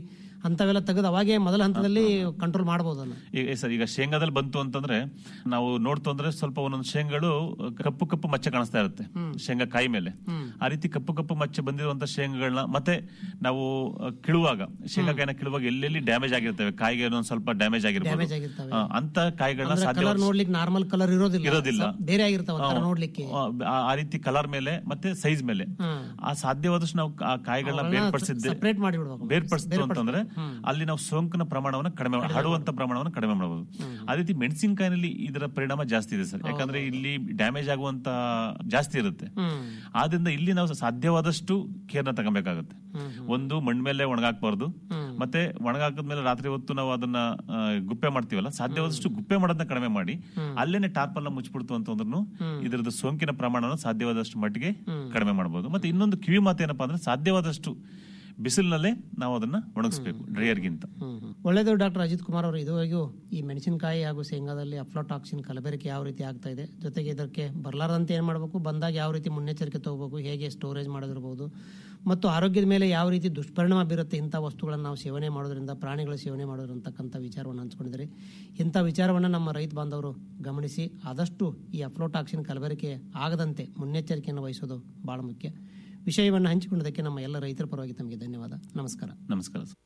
ಅಂತವೆಲ್ಲ ತೆಗೆದು ಅವಾಗೇ ಮೊದಲ ಹಂತದಲ್ಲಿ ಕಂಟ್ರೋಲ್ ಮಾಡ್ಬೋದು ಅದನ್ನ ಈಗ ಸರ್ ಈಗ ಶೇಂಗಾದಲ್ಲಿ ಬಂತು ಅಂತಂದ್ರೆ ನಾವು ನೋಡ್ತು ಅಂದ್ರೆ ಸ್ವಲ್ಪ ಒಂದೊಂದು ಶೇಂಗಳು ಕಪ್ಪು ಕಪ್ಪು ಮಚ್ಚೆ ಕಾಣಿಸ್ತಾ ಇರುತ್ತೆ ಶೇಂಗಾ ಕಾಯಿ ಮೇಲೆ ಆ ರೀತಿ ಕಪ್ಪು ಕಪ್ಪು ಮಚ್ಚೆ ಬಂದಿರುವಂತ ಶೇಂಗಾಗಳನ್ನ ಮತ್ತೆ ನಾವು ಅಹ್, ಕಿಳುವಾಗ ಶೇಂಗಾಕಾಯಿನ ಕಿಳುವಾಗ ಎಲ್ಲೆಲ್ಲಿ ಡ್ಯಾಮೇಜ್ ಆಗಿರ್ತವೆ ಕಾಯಿಗೆ ಒಂದೊಂದ್ ಸ್ವಲ್ಪ ಡ್ಯಾಮೇಜ್ ಆಗಿರ್ಬೋದು ಡ್ಯಾಮೇಜ್ ಆಗಿರ್ತವೆ ಆ, ಅಂತ ಕಾಯಿಗಳನ್ನ ಕಲರ್ ಸಾಧ್ಯ ನೋಡ್ಲಿಕ್ಕೆ ನಾರ್ಮಲ್ ಕಲರ್ ಇರೋದಿಲ್ಲ ಇರೋದಿಲ್ಲ. ಸ್ವಲ್ಪ ಬೇರೆ ಆಗಿರ್ತಾವ ಒಂಥರ ನೋಡ್ಲಿಕ್ಕೆ ಆ, ಆ ರೀತಿ ಕಲರ್ ಮೇಲೆ ಮತ್ತೆ ಸೈಜ್ ಮೇಲೆ ಹ್ಮ್. ಆ ಸಾಧ್ಯವಾದಷ್ಟು ನಾವು ಆ ಕಾಯಿಗಳನ್ನ ಬೇರ್ಪಡಿಸಿದ್ದೆ ಸಪರೇಟ್ ಮಾಡಿಬಿಡ್ಬೇಕು ಬೇರ್ಪಡಿಸ್ತು ಅಂತಂದ್ರೆ ಅಲ್ಲಿ ನಾವು ಸೋಂಕಿನ ಪ್ರಮಾಣವನ್ನು ಕಡಿಮೆ ಮಾಡ- ಹರಡುವಂತ ಪ್ರಮಾಣವನ್ನು ಕಡಿಮೆ ಮಾಡಬಹುದು ಅದೇ ರೀತಿ ಮೆಣಸಿನಕಾಯಿನಲ್ಲಿ ಇದರ ಪರಿಣಾಮ ಜಾಸ್ತಿ ಇದೆ ಸರ್ ಯಾಕಂದ್ರೆ ಇಲ್ಲಿ ಡ್ಯಾಮೇಜ್ ಆಗುವಂತ ಜಾಸ್ತಿ ಇರುತ್ತೆ ಹ್ಮ್ ಆದ್ರಿಂದ ಇಲ್ಲಿ ನಾವು ಸಾಧ್ಯವಾದಷ್ಟು ಕೇರ್ನ ತಗೋಬೇಕಾಗುತ್ತೆ ಒಂದು ಮಣ್ಣ್ ಮೇಲೆ ಒಣಗಾಕ್ಬಾರ್ದು ಮತ್ತೆ ಒಣಗಾಕದ್ಮೇಲೆ ರಾತ್ರಿ ಹೊತ್ತು ನಾವು ಅದನ್ನ ಆ, ಗುಪ್ಪೆ ಮಾಡ್ತೀವಲ್ಲ ಸಾಧ್ಯವಾದಷ್ಟು ಗುಪ್ಪೆ ಮಾಡೋದನ್ನ ಕಡಿಮೆ ಮಾಡಿ ಅಲ್ಲೇನೆ ಟಾರ್ಪಲ್ನ ಮುಚ್ಚಿಬಿಡ್ತು ಅಂತಂದ್ರೂ ಇದರದ್ದು ಸೋಂಕಿನ ಪ್ರಮಾಣವನ್ನು ಸಾಧ್ಯವಾದಷ್ಟು ಮಟ್ಟಿಗೆ ಕಡಿಮೆ ಮಾಡಬಹುದು ಮತ್ತೆ ಇನ್ನೊಂದು ಕಿವಿ ಮಾತು ಏನಪ್ಪಾ ಅಂದ್ರೆ ಸಾಧ್ಯವಾದಷ್ಟು ಬಿಸಿಲಿನಲ್ಲೇ ನಾವು ಅದನ್ನ ಒಣಗಿಸ್ಬೇಕು ಡ್ರೈಯರ್ಗಿಂತ ಹ್ಮ್, ಹ್ಮ್. ಒಳ್ಳೆಯದು ಡಾಕ್ಟರ್ ಅಜಿತ್ ಕುಮಾರ್ ಅವರು ಇದುವರೆಗೂ ಈ ಮೆಣಸಿನಕಾಯಿ ಹಾಗೂ ಶೇಂಗಾದಲ್ಲಿ ಅಫ್ಲೋಟಾಕ್ಸಿನ್ ಕಲಬೆರಕೆ ಯಾವ ರೀತಿ ಆಗ್ತಾ ಇದೆ ಜೊತೆಗೆ ಇದಕ್ಕೆ ಬರಲಾರದಂತೆ ಏನು ಮಾಡಬೇಕು ಬಂದಾಗ ಯಾವ ರೀತಿ ಮುನ್ನೆಚ್ಚರಿಕೆ ತಗೋಬೇಕು ಹೇಗೆ ಸ್ಟೋರೇಜ್ ಮಾಡೋದಿರ್ಬೋದು ಮತ್ತು ಆರೋಗ್ಯದ ಮೇಲೆ ಯಾವ ರೀತಿ ದುಷ್ಪರಿಣಾಮ ಬೀರುತ್ತೆ ಇಂಥ ವಸ್ತುಗಳನ್ನು ನಾವು ಸೇವನೆ ಮಾಡೋದ್ರಿಂದ ಪ್ರಾಣಿಗಳ ಸೇವನೆ ಮಾಡೋದ್ರಂತಕ್ಕಂಥ ವಿಚಾರವನ್ನು ಹಂಚ್ಕೊಂಡಿದ್ದಾರೆ ಇಂಥ ವಿಚಾರವನ್ನು ನಮ್ಮ ರೈತ ಬಾಂಧವರು ಗಮನಿಸಿ ಆದಷ್ಟು ಈ ಅಫ್ಲೋಟಾಕ್ಸಿನ್ ಕಲಬೆರಕೆ ಆಗದಂತೆ ಮುನ್ನೆಚ್ಚರಿಕೆಯನ್ನು ವಹಿಸೋದು ಬಹಳ ಮುಖ್ಯ ವಿಷಯವನ್ನು ಹಂಚಿಕೊಂಡದಕ್ಕೆ ನಮ್ಮ ಎಲ್ಲ ರೈತರ ಪರವಾಗಿ ತಮಗೆ ಧನ್ಯವಾದ ನಮಸ್ಕಾರ ನಮಸ್ಕಾರ ಸರ್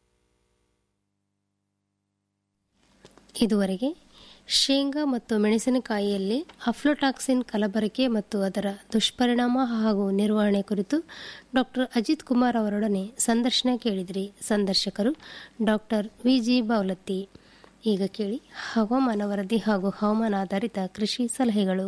ಇದುವರೆಗೆ ಶೇಂಗಾ ಮತ್ತು ಮೆಣಸಿನಕಾಯಿಯಲ್ಲಿ ಅಫ್ಲೋಟಾಕ್ಸಿನ್ ಕಲಬೆರಕೆ ಮತ್ತು ಅದರ ದುಷ್ಪರಿಣಾಮ ಹಾಗೂ ನಿರ್ವಹಣೆ ಕುರಿತು ಡಾಕ್ಟರ್ ಅಜಿತ್ ಕುಮಾರ್ ಅವರೊಡನೆ ಸಂದರ್ಶನ ಕೇಳಿದಿರಿ ಸಂದರ್ಶಕರು ಡಾಕ್ಟರ್ ವಿಜಿ ಬಾವಲತ್ತಿ ಈಗ ಕೇಳಿ ಹವಾಮಾನ ವರದಿ ಹಾಗೂ ಹವಾಮಾನ ಆಧಾರಿತ ಕೃಷಿ ಸಲಹೆಗಳು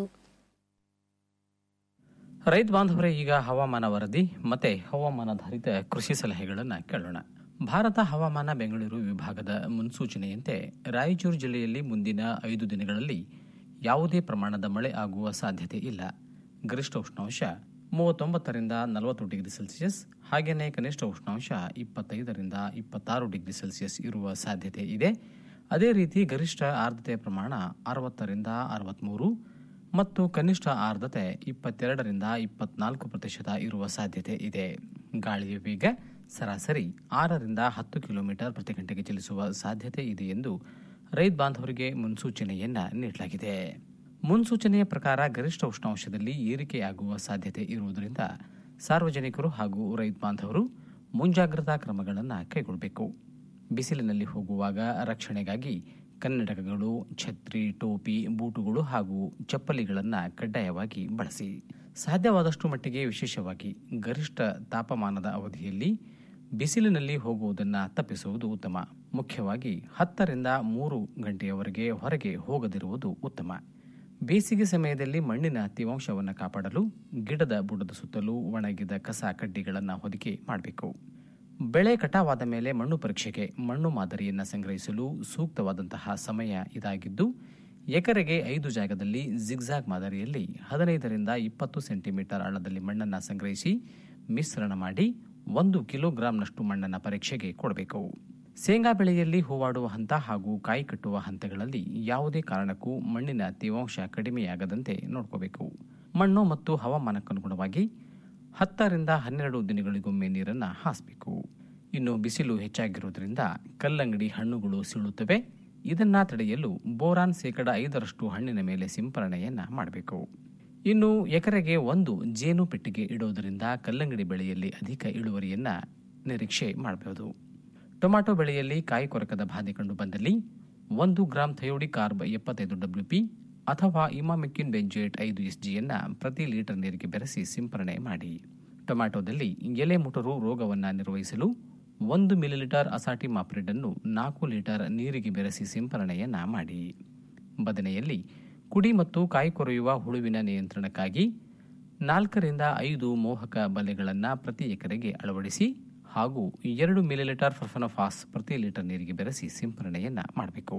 ರೈತ ಬಾಂಧವರೇ ಈಗ ಹವಾಮಾನ ವರದಿ ಮತ್ತೆ ಹವಾಮಾನಾಧಾರಿತ ಕೃಷಿ ಸಲಹೆಗಳನ್ನು ಕೇಳೋಣ ಭಾರತ ಹವಾಮಾನ ಬೆಂಗಳೂರು ವಿಭಾಗದ ಮುನ್ಸೂಚನೆಯಂತೆ ರಾಯಚೂರು ಜಿಲ್ಲೆಯಲ್ಲಿ ಮುಂದಿನ ಐದು ದಿನಗಳಲ್ಲಿ ಯಾವುದೇ ಪ್ರಮಾಣದ ಮಳೆ ಆಗುವ ಸಾಧ್ಯತೆ ಇಲ್ಲ ಗರಿಷ್ಠ ಉಷ್ಣಾಂಶ ಮೂವತ್ತೊಂಬತ್ತರಿಂದ ನಲವತ್ತು ಡಿಗ್ರಿ ಸೆಲ್ಸಿಯಸ್ ಹಾಗೆಯೇ ಕನಿಷ್ಠ ಉಷ್ಣಾಂಶ ಇಪ್ಪತ್ತೈದರಿಂದ ಇಪ್ಪತ್ತಾರು ಡಿಗ್ರಿ ಸೆಲ್ಸಿಯಸ್ ಇರುವ ಸಾಧ್ಯತೆ ಇದೆ ಅದೇ ರೀತಿ ಗರಿಷ್ಠ ಆರ್ದ್ರತೆ ಪ್ರಮಾಣ ಅರವತ್ತರಿಂದ ಅರವತ್ತ್ಮೂರು ಮತ್ತು ಕನಿಷ್ಠ ಆರ್ದ್ರತೆ ಇಪ್ಪತ್ತೆರಡರಿಂದ ಇಪ್ಪತ್ನಾಲ್ಕು ಪ್ರತಿಶತ ಇರುವ ಸಾಧ್ಯತೆ ಇದೆ ಗಾಳಿಯ ವೇಗ ಸರಾಸರಿ ಆರರಿಂದ ಹತ್ತು ಕಿಲೋಮೀಟರ್ ಪ್ರತಿ ಗಂಟೆಗೆ ಚಲಿಸುವ ಸಾಧ್ಯತೆ ಇದೆ ಎಂದು ರೈತ ಬಾಂಧವರಿಗೆ ಮುನ್ಸೂಚನೆಯನ್ನ ನೀಡಲಾಗಿದೆ ಮುನ್ಸೂಚನೆಯ ಪ್ರಕಾರ ಗರಿಷ್ಠ ಉಷ್ಣಾಂಶದಲ್ಲಿ ಏರಿಕೆಯಾಗುವ ಸಾಧ್ಯತೆ ಇರುವುದರಿಂದ ಸಾರ್ವಜನಿಕರು ಹಾಗೂ ರೈತ ಬಾಂಧವರು ಮುಂಜಾಗ್ರತಾ ಕ್ರಮಗಳನ್ನು ಕೈಗೊಳ್ಳಬೇಕು ಬಿಸಿಲಿನಲ್ಲಿ ಹೋಗುವಾಗ ರಕ್ಷಣೆಗಾಗಿ ಕನ್ನಡಕಗಳು ಛತ್ರಿ ಟೋಪಿ ಬೂಟುಗಳು ಹಾಗೂ ಚಪ್ಪಲಿಗಳನ್ನು ಕಡ್ಡಾಯವಾಗಿ ಬಳಸಿ ಸಾಧ್ಯವಾದಷ್ಟು ಮಟ್ಟಿಗೆ ವಿಶೇಷವಾಗಿ ಗರಿಷ್ಠ ತಾಪಮಾನದ ಅವಧಿಯಲ್ಲಿ ಬಿಸಿಲಿನಲ್ಲಿ ಹೋಗುವುದನ್ನು ತಪ್ಪಿಸುವುದು ಉತ್ತಮ ಮುಖ್ಯವಾಗಿ ಹತ್ತರಿಂದ ಮೂರು ಗಂಟೆಯವರೆಗೆ ಹೊರಗೆ ಹೋಗದಿರುವುದು ಉತ್ತಮ ಬೇಸಿಗೆ ಸಮಯದಲ್ಲಿ ಮಣ್ಣಿನ ತೇವಾಂಶವನ್ನು ಕಾಪಾಡಲು ಗಿಡದ ಬುಡದ ಸುತ್ತಲೂ ಒಣಗಿದ ಕಸ ಕಡ್ಡಿಗಳನ್ನು ಹೊದಿಕೆ ಮಾಡಬೇಕು ಬೆಳೆ ಕಟಾವಾದ ಮೇಲೆ ಮಣ್ಣು ಪರೀಕ್ಷೆಗೆ ಮಣ್ಣು ಮಾದರಿಯನ್ನು ಸಂಗ್ರಹಿಸಲು ಸೂಕ್ತವಾದಂತಹ ಸಮಯ ಇದಾಗಿದ್ದು ಎಕರೆಗೆ ಐದು ಜಾಗದಲ್ಲಿ ಜಿಗ್ಜಾಗ್ ಮಾದರಿಯಲ್ಲಿ ಹದಿನೈದರಿಂದ ಇಪ್ಪತ್ತು ಸೆಂಟಿಮೀಟರ್ ಆಳದಲ್ಲಿ ಮಣ್ಣನ್ನು ಸಂಗ್ರಹಿಸಿ ಮಿಶ್ರಣ ಮಾಡಿ ಒಂದು ಕಿಲೋಗ್ರಾಂನಷ್ಟು ಮಣ್ಣನ್ನು ಪರೀಕ್ಷೆಗೆ ಕೊಡಬೇಕು ಶೇಂಗಾ ಬೆಳೆಯಲ್ಲಿ ಹೂವಾಡುವ ಹಂತ ಹಾಗೂ ಕಾಯಿ ಕಟ್ಟುವ ಹಂತಗಳಲ್ಲಿ ಯಾವುದೇ ಕಾರಣಕ್ಕೂ ಮಣ್ಣಿನ ತೇವಾಂಶ ಕಡಿಮೆಯಾಗದಂತೆ ನೋಡ್ಕೋಬೇಕು ಮಣ್ಣು ಮತ್ತು ಹವಾಮಾನಕ್ಕನುಗುಣವಾಗಿ ಹತ್ತರಿಂದ ಹನ್ನೆರಡು ದಿನಗಳಿಗೊಮ್ಮೆ ನೀರನ್ನು ಹಾಸಬೇಕು ಇನ್ನು ಬಿಸಿಲು ಹೆಚ್ಚಾಗಿರುವುದರಿಂದ ಕಲ್ಲಂಗಡಿ ಹಣ್ಣುಗಳು ಸೀಳುತ್ತವೆ ಇದನ್ನ ತಡೆಯಲು ಬೋರಾನ್ ಶೇಕಡ ಐದರಷ್ಟು ಹಣ್ಣಿನ ಮೇಲೆ ಸಿಂಪರಣೆಯನ್ನ ಮಾಡಬೇಕು ಇನ್ನು ಎಕರೆಗೆ ಒಂದು ಜೇನು ಪೆಟ್ಟಿಗೆ ಇಡುವುದರಿಂದ ಕಲ್ಲಂಗಡಿ ಬೆಳೆಯಲ್ಲಿ ಅಧಿಕ ಇಳುವರಿಯನ್ನ ನಿರೀಕ್ಷೆ ಮಾಡಬಹುದು ಟೊಮ್ಯಾಟೊ ಬೆಳೆಯಲ್ಲಿ ಕಾಯಿ ಕೊರಕದ ಬಾಧೆ ಕಂಡು ಬಂದಲ್ಲಿ ಒಂದು ಗ್ರಾಂ ಥಯೋಡಿ ಕಾರ್ಬ್ ಎಪ್ಪತ್ತೈದು ಡಬ್ಲ್ಯೂಪಿ ಅಥವಾ ಇಮಾಮಿಕ್ಕಿನ್ ಬೆಂಜೇಟ್ ಐದು ಎಸ್ಜಿಯನ್ನ ಪ್ರತಿ ಲೀಟರ್ ನೀರಿಗೆ ಬೆರೆಸಿ ಸಿಂಪರಣೆ ಮಾಡಿ ಟೊಮ್ಯಾಟೊದಲ್ಲಿ ಎಲೆ ಮುಟುರು ರೋಗವನ್ನು ನಿರ್ವಹಿಸಲು ಒಂದು ಮಿಲಿಲೀಟರ್ ಅಸಾಟಿ ಮಾಪ್ರಿಡ್ ಅನ್ನು ನಾಲ್ಕು ಲೀಟರ್ ನೀರಿಗೆ ಬೆರೆಸಿ ಸಿಂಪರಣೆಯನ್ನ ಮಾಡಿ ಬದನೆಯಲ್ಲಿ ಕುಡಿ ಮತ್ತು ಕಾಯಿ ಕೊರೆಯುವ ಹುಳುವಿನ ನಿಯಂತ್ರಣಕ್ಕಾಗಿ ನಾಲ್ಕರಿಂದ ಐದು ಮೋಹಕ ಬಲೆಗಳನ್ನು ಪ್ರತಿ ಎಕರೆಗೆ ಅಳವಡಿಸಿ ಹಾಗೂ ಎರಡು ಮಿಲಿಲೀಟರ್ ಫರ್ಫನಫಾಸ್ ಪ್ರತಿ ಲೀಟರ್ ನೀರಿಗೆ ಬೆರೆಸಿ ಸಿಂಪರಣೆಯನ್ನ ಮಾಡಬೇಕು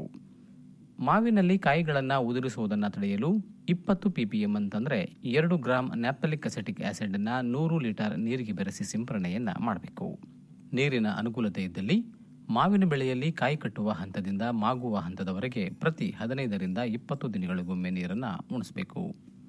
ಮಾವಿನಲ್ಲಿ ಕಾಯಿಗಳನ್ನು ಉದುರಿಸುವುದನ್ನು ತಡೆಯಲು ಇಪ್ಪತ್ತು ಪಿಪಿಎಂ ಅಂತಂದ್ರೆ ಎರಡು ಗ್ರಾಂ ನ್ಯಾಪ್ತಲಿಕ್ ಅಸೆಟಿಕ್ ಆಸಿಡ್ ಅನ್ನ ನೂರು ಲೀಟರ್ ನೀರಿಗೆ ಬೆರೆಸಿ ಸಿಂಪರಣೆಯನ್ನ ಮಾಡಬೇಕು ನೀರಿನ ಅನುಕೂಲತೆ ಇದ್ದಲ್ಲಿ ಮಾವಿನ ಬೆಳೆಯಲ್ಲಿ ಕಾಯಿ ಕಟ್ಟುವ ಹಂತದಿಂದ ಮಾಗುವ ಹಂತದವರೆಗೆ ಪ್ರತಿ ಹದಿನೈದರಿಂದ ಇಪ್ಪತ್ತು ದಿನಗಳಿಗೊಮ್ಮೆ ನೀರನ್ನು ಉಣಿಸಬೇಕು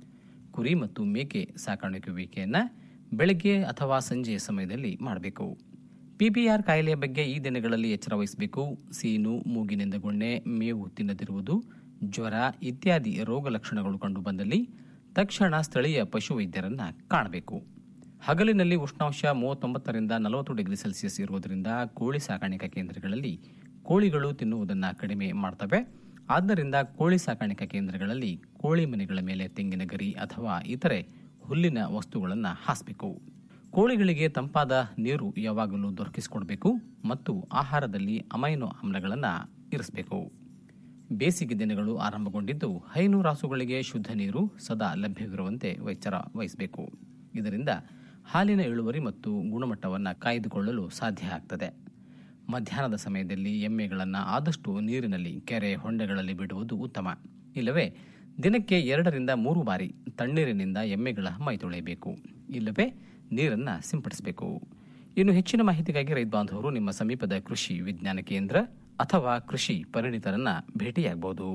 ಕುರಿ ಮತ್ತು ಮೇಕೆ ಸಾಕಾಣಿಕೆಯನ್ನು ಬೆಳಗ್ಗೆ ಅಥವಾ ಸಂಜೆಯ ಸಮಯದಲ್ಲಿ ಮಾಡಬೇಕು ಪಿಪಿಆರ್ ಕಾಯಿಲೆಯ ಬಗ್ಗೆ ಈ ದಿನಗಳಲ್ಲಿ ಎಚ್ಚರ ವಹಿಸಬೇಕು ಸೀನು ಮೂಗಿನಿಂದ ಗೊಣ್ಣೆ ಮೇವು ತಿನ್ನದಿರುವುದು ಜ್ವರ ಇತ್ಯಾದಿ ರೋಗ ಲಕ್ಷಣಗಳು ಕಂಡುಬಂದಲ್ಲಿ ತಕ್ಷಣ ಸ್ಥಳೀಯ ಪಶುವೈದ್ಯರನ್ನ ಕಾಣಬೇಕು ಹಗಲಿನಲ್ಲಿ ಉಷ್ಣಾಂಶ ಮೂವತ್ತೊಂಬತ್ತರಿಂದ ನಲವತ್ತು ಡಿಗ್ರಿ ಸೆಲ್ಸಿಯಸ್ ಇರುವುದರಿಂದ ಕೋಳಿ ಸಾಕಾಣಿಕಾ ಕೇಂದ್ರಗಳಲ್ಲಿ ಕೋಳಿಗಳು ತಿನ್ನುವುದನ್ನು ಕಡಿಮೆ ಮಾಡ್ತವೆ ಆದ್ದರಿಂದ ಕೋಳಿ ಸಾಕಾಣಿಕಾ ಕೇಂದ್ರಗಳಲ್ಲಿ ಕೋಳಿ ಮನೆಗಳ ಮೇಲೆ ತೆಂಗಿನ ಗರಿ ಅಥವಾ ಇತರೆ ಹುಲ್ಲಿನ ವಸ್ತುಗಳನ್ನು ಹಾಸಬೇಕು ಕೋಳಿಗಳಿಗೆ ತಂಪಾದ ನೀರು ಯಾವಾಗಲೂ ದೊರಕಿಸಿಕೊಡಬೇಕು ಮತ್ತು ಆಹಾರದಲ್ಲಿ ಅಮೈನೋ ಆಮ್ಲಗಳನ್ನು ಇರಿಸಬೇಕು ಬೇಸಿಗೆ ದಿನಗಳು ಆರಂಭಗೊಂಡಿದ್ದು ಹೈನು ರಾಸುಗಳಿಗೆ ಶುದ್ಧ ನೀರು ಸದಾ ಲಭ್ಯವಿರುವಂತೆ ಎಚ್ಚರ ವಹಿಸಬೇಕು ಇದರಿಂದ ಹಾಲಿನ ಇಳುವರಿ ಮತ್ತು ಗುಣಮಟ್ಟವನ್ನು ಕಾಯ್ದುಕೊಳ್ಳಲು ಸಾಧ್ಯ ಆಗ್ತದೆ ಮಧ್ಯಾಹ್ನದ ಸಮಯದಲ್ಲಿ ಎಮ್ಮೆಗಳನ್ನು ಆದಷ್ಟು ನೀರಿನಲ್ಲಿ ಕೆರೆ ಹೊಂಡೆಗಳಲ್ಲಿ ಬಿಡುವುದು ಉತ್ತಮ ಇಲ್ಲವೇ ದಿನಕ್ಕೆ ಎರಡರಿಂದ ಮೂರು ಬಾರಿ ತಣ್ಣೀರಿನಿಂದ ಎಮ್ಮೆಗಳ ಮೈ ತೊಳೆಯಬೇಕು ಇಲ್ಲವೇ ನೀರನ್ನು ಸಿಂಪಡಿಸಬೇಕು ಇನ್ನು ಹೆಚ್ಚಿನ ಮಾಹಿತಿಗಾಗಿ ರೈತ ಬಾಂಧವರು ನಿಮ್ಮ ಸಮೀಪದ ಕೃಷಿ ವಿಜ್ಞಾನ ಕೇಂದ್ರ ಅಥವಾ ಕೃಷಿ ಪರಿಣಿತರನ್ನ ಭೇಟಿಯಾಗಬಹುದು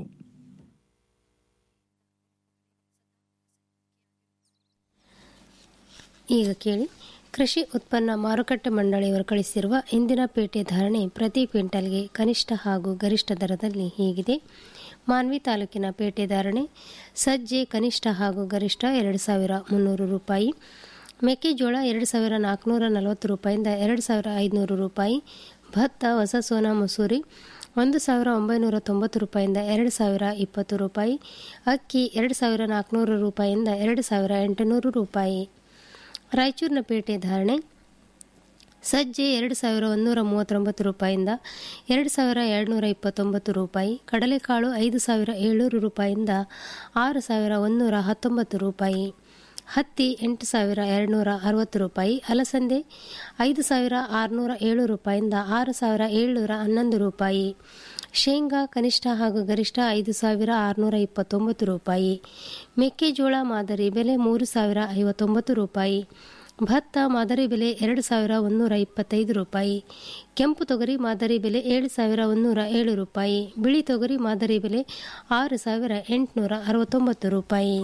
ಈಗ ಕೇಳಿ ಕೃಷಿ ಉತ್ಪನ್ನ ಮಾರುಕಟ್ಟೆ ಮಂಡಳಿಯವರು ಕಳಿಸಿರುವ ಇಂದಿನ ಪೇಟೆ ಧಾರಣೆ ಪ್ರತಿ ಕ್ವಿಂಟಲ್ಗೆ ಕನಿಷ್ಠ ಹಾಗೂ ಗರಿಷ್ಠ ದರದಲ್ಲಿ ಹೀಗಿದೆ ಮಾನ್ವಿ ತಾಲೂಕಿನ ಪೇಟೆ ಧಾರಣೆ ಸಜ್ಜೆ ಕನಿಷ್ಠ ಹಾಗೂ ಗರಿಷ್ಠ ಎರಡು ಸಾವಿರ ಮುನ್ನೂರು ರೂಪಾಯಿ ಮೆಕ್ಕೆಜೋಳ ಎರಡು ಸಾವಿರ ನಾಲ್ಕುನೂರ ನಲವತ್ತು ರೂಪಾಯಿಂದ ಎರಡು ಸಾವಿರ ಐದುನೂರು ರೂಪಾಯಿ ಭತ್ತ ಹೊಸ ಸೋನಾ ಮಸೂರಿ ಒಂದು ಸಾವಿರ ಒಂಬೈನೂರ ತೊಂಬತ್ತು ರೂಪಾಯಿಂದ ಎರಡು ಸಾವಿರ ಇಪ್ಪತ್ತು ರೂಪಾಯಿ ಅಕ್ಕಿ ಎರಡು ಸಾವಿರ ನಾಲ್ಕುನೂರು ರೂಪಾಯಿಂದ ಎರಡು ಸಾವಿರ ಎಂಟುನೂರು ರೂಪಾಯಿ ರಾಯಚೂರಿನ ಪೇಟೆ ಧಾರಣೆ ಸಜ್ಜೆ ಎರಡು ಸಾವಿರ ಒಂದೂರ ಮೂವತ್ತೊಂಬತ್ತು ರೂಪಾಯಿಂದ ಎರಡು ಸಾವಿರ ಎರಡುನೂರ ಇಪ್ಪತ್ತೊಂಬತ್ತು ರೂಪಾಯಿ ಕಡಲೆಕಾಳು ಐದು ಸಾವಿರ ಏಳ್ನೂರು ರೂಪಾಯಿಂದ ಆರು ಸಾವಿರ ಒಂದೂರ ಹತ್ತೊಂಬತ್ತು ರೂಪಾಯಿ ಹತ್ತಿ ಎಂಟು ಸಾವಿರ ಎರಡುನೂರ ಅರವತ್ತು ರೂಪಾಯಿ ಅಲಸಂದೆ ಐದು ಸಾವಿರ ಆರುನೂರ ಏಳು ರೂಪಾಯಿಂದ ಆರು ಸಾವಿರ ಏಳ್ನೂರ ಹನ್ನೊಂದು ರೂಪಾಯಿ ಶೇಂಗಾ ಕನಿಷ್ಠ ಹಾಗೂ ಗರಿಷ್ಠ ಐದು ಸಾವಿರ ಆರುನೂರ ಇಪ್ಪತ್ತೊಂಬತ್ತು ರೂಪಾಯಿ ಮೆಕ್ಕೆಜೋಳ ಮಾದರಿ ಬೆಲೆ ಮೂರು ಸಾವಿರ ಐವತ್ತೊಂಬತ್ತು ರೂಪಾಯಿ ಭತ್ತ ಮಾದರಿ ಬೆಲೆ ಎರಡು ಸಾವಿರ ಒಂದೂರ ಇಪ್ಪತ್ತೈದು ರೂಪಾಯಿ ಕೆಂಪು ತೊಗರಿ ಮಾದರಿ ಬೆಲೆ ಏಳು ಸಾವಿರ ಒಂದೂರ ಏಳು ರೂಪಾಯಿ ಬಿಳಿ ತೊಗರಿ ಮಾದರಿ ಬೆಲೆ ಆರು ಸಾವಿರ ಎಂಟುನೂರ ಅರವತ್ತೊಂಬತ್ತು ರೂಪಾಯಿ